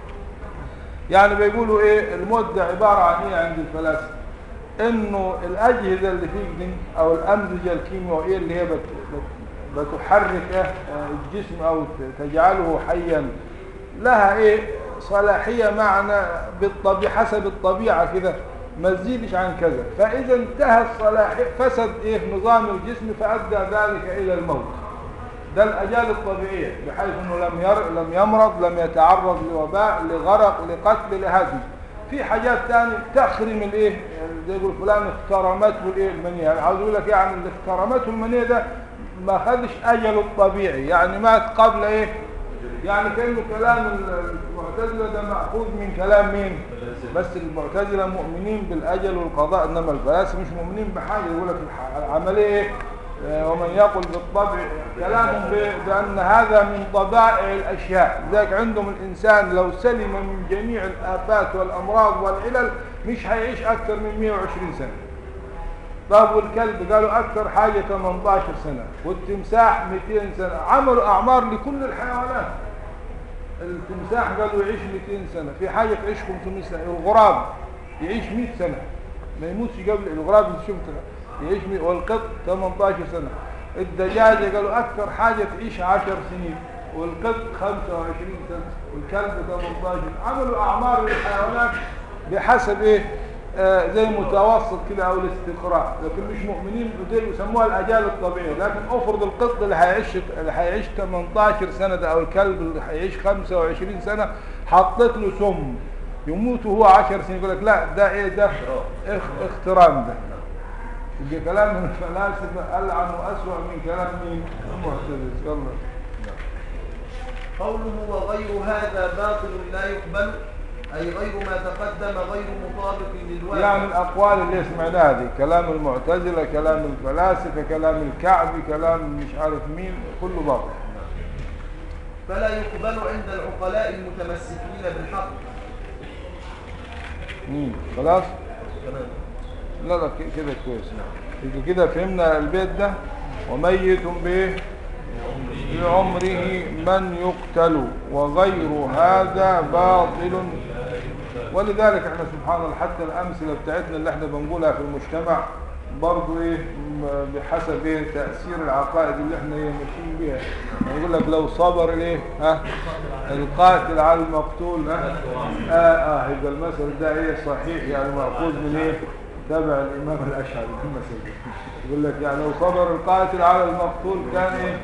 يعني بيقولوا ايه الموت ده عبارة عن ايه عند الفلاسفة انه الاجهزة اللي فيك دي او الامزجة الكيميائية اللي هي بت بت بتحرك الجسم او تجعله حيا لها ايه صلاحية معنى بالطبيعة حسب الطبيعة كده ما تزيدش عن كذا فاذا انتهى الصلاحية فسد ايه نظام الجسم فادى ذلك الى الموت ده الأجال الطبيعية بحيث أنه لم, ير... لم يمرض لم يتعرض لوباء لغرق لقتل لهدم في حاجات تانية تخرم الايه يعني زي يقول فلان اخترمته الايه المنية يعني عاوز اقول لك يعني اللي اخترمته المنية ده ما خدش اجله الطبيعي يعني مات قبل ايه يعني كانه كلام المعتزله ده ماخوذ من كلام مين بس المعتزله مؤمنين بالاجل والقضاء انما الفلاسفه مش مؤمنين بحاجه يقول لك العمليه ايه ومن يقل بالطبع كلام بأن هذا من طبائع الأشياء ذلك عندهم الإنسان لو سلم من جميع الآفات والأمراض والعلل مش هيعيش أكثر من 120 سنة طب والكلب قالوا أكثر حاجة 18 سنة والتمساح 200 سنة عملوا أعمار لكل الحيوانات التمساح قالوا يعيش 200 سنة في حاجة تعيش 500 سنة الغراب يعيش 100 سنة ما يموتش قبل الغراب اللي شفتها يعيش والقط 18 سنة الدجاجة قالوا أكثر حاجة تعيش 10 سنين والقط 25 سنة والكلب 18 عملوا أعمار للحيوانات بحسب إيه آه زي متوسط كده أو الاستقراء لكن مش مؤمنين بدل يسموها الأجال الطبيعية لكن أفرض القط اللي هيعيش اللي هيعيش 18 سنة ده أو الكلب اللي هيعيش 25 سنة حطيت له سم يموت وهو 10 سنين يقول لك لا ده إيه ده اخترام ده يبقى كلام من الفلاسفة ألعن وأسوأ من كلام مين المعتزلة يلا قوله وغير هذا باطل لا يقبل أي غير ما تقدم غير مطابق للواقع يعني الأقوال اللي سمعناها دي كلام المعتزلة كلام الفلاسفة كلام الكعبي كلام مش عارف مين كله باطل فلا يقبل عند العقلاء المتمسكين بالحق مم. خلاص لا لا ك- كده كويس يبقى كده فهمنا البيت ده وميت به بعمره من يقتل وغير هذا باطل ولذلك احنا سبحان الله حتى الامثله بتاعتنا اللي احنا بنقولها في المجتمع برضه ايه م- بحسب ايه تاثير العقائد اللي احنا ايه ماشيين بيها يقول لك لو صبر الايه ها القاتل على المقتول ها اه اه يبقى المثل ده ايه صحيح يعني ماخوذ من ايه تبع الامام الاشعري في المثل ده. يقول لك يعني لو صبر القاتل على المقتول كان ايه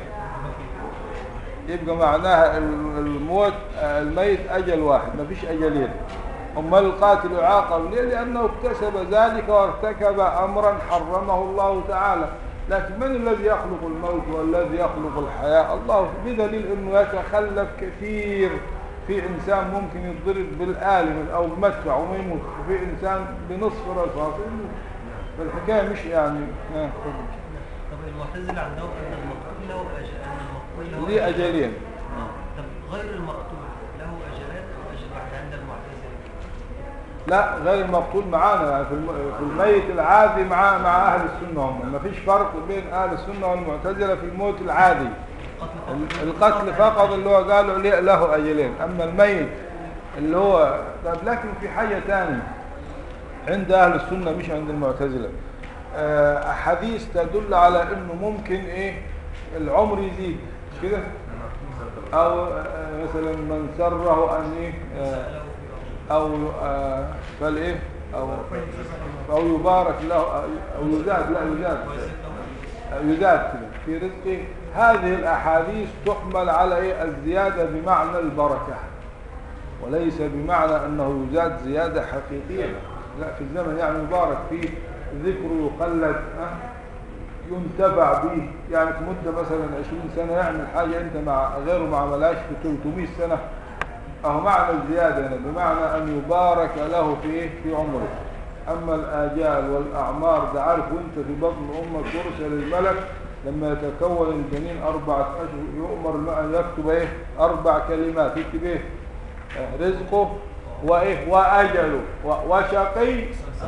يبقى معناها ال- الموت آه، الميت أجل واحد ما فيش أجلين أما القاتل يعاقب ليه لأنه اكتسب ذلك وارتكب أمرا حرمه الله تعالى لكن من الذي يخلق الموت والذي يخلق الحياة الله بدليل أنه يتخلف كثير في إنسان ممكن يضرب بالآلم أو بمدفع وما يموت وفي إنسان بنصف رصاص يموت فالحكاية مش يعني آه. طب المعتزلة عندهم أن المقتول له أجل أن المقتول له ليه أجلين آه. طب غير المقتول له أجلان أو أجل واحد عند المعتزلة لا غير المقتول معانا يعني في الم- في الميت العادي مع مع اهل السنه هم ما فيش فرق بين اهل السنه والمعتزله في الموت العادي ال- القتل فقط اللي هو قالوا ليه- له اجلين اما الميت اللي هو طب لكن في حاجه ثانيه عند اهل السنه مش عند المعتزله آه، احاديث تدل على انه ممكن ايه العمر يزيد مش كده او آه، مثلا من سره ان ايه آه، او آه، فالايه او او يبارك له او يزاد لا يزاد يزاد كده في رزقه هذه الاحاديث تحمل على ايه الزياده بمعنى البركه وليس بمعنى انه يزاد زياده حقيقيه لا في الزمن يعني مبارك فيه ذكره يقلد أه؟ ينتفع به يعني في مده مثلا 20 سنه يعمل حاجه انت مع غيره ما عملهاش في 300 سنه أهو معنى الزيادة هنا بمعنى أن يبارك له في إيه؟ في عمره أما الآجال والأعمار ده عارف وأنت في بطن أمك يرسل الملك لما يتكون الجنين أربعة أشهر يؤمر له أن يكتب إيه أربع كلمات يكتب إيه آه، رزقه وإيه وأجله و- وشقي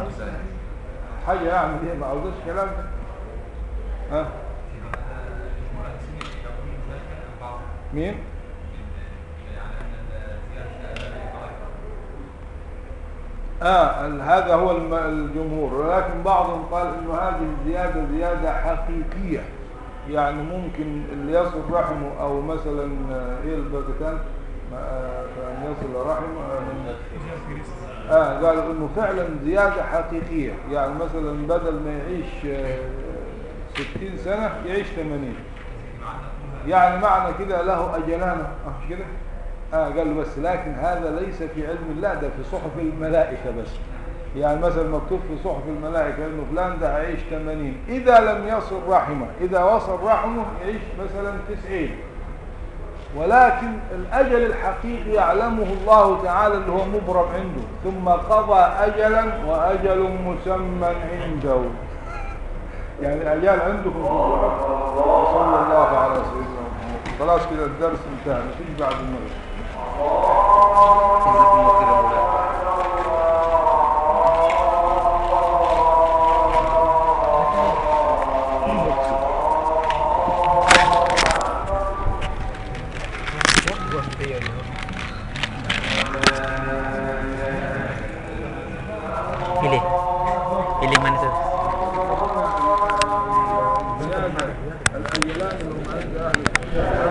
حاجة يعني دي ما عاوزش كلام ده. ها مين؟ آه ال- هذا هو الم- الجمهور ولكن بعضهم قال انه هذه الزيادة زيادة حقيقية يعني ممكن اللي يصل رحمه او مثلا آه، ايه البركتان فان يصل رحمه آه، اه قالوا انه فعلا زيادة حقيقية يعني مثلا بدل ما يعيش آه، 60 سنة يعيش 80 يعني معنى كده له أجلان آه، مش كده آه قال له بس لكن هذا ليس في علم الله ده في صحف الملائكة بس يعني مثلا مكتوب في صحف الملائكة انه فلان ده هيعيش 80 اذا لم يصل رحمه اذا وصل رحمه يعيش مثلا 90 ولكن الاجل الحقيقي يعلمه الله تعالى اللي هو مبرم عنده ثم قضى اجلا واجل مسمى عنده يعني الاجال عنده في الصحف وصلى الله على سيدنا محمد خلاص كده الدرس انتهى مفيش بعد المغرب جزاكم الله خير يا مولانا Pilih. Pilih mana tu? الأجلان اللي هم عند أهل السنة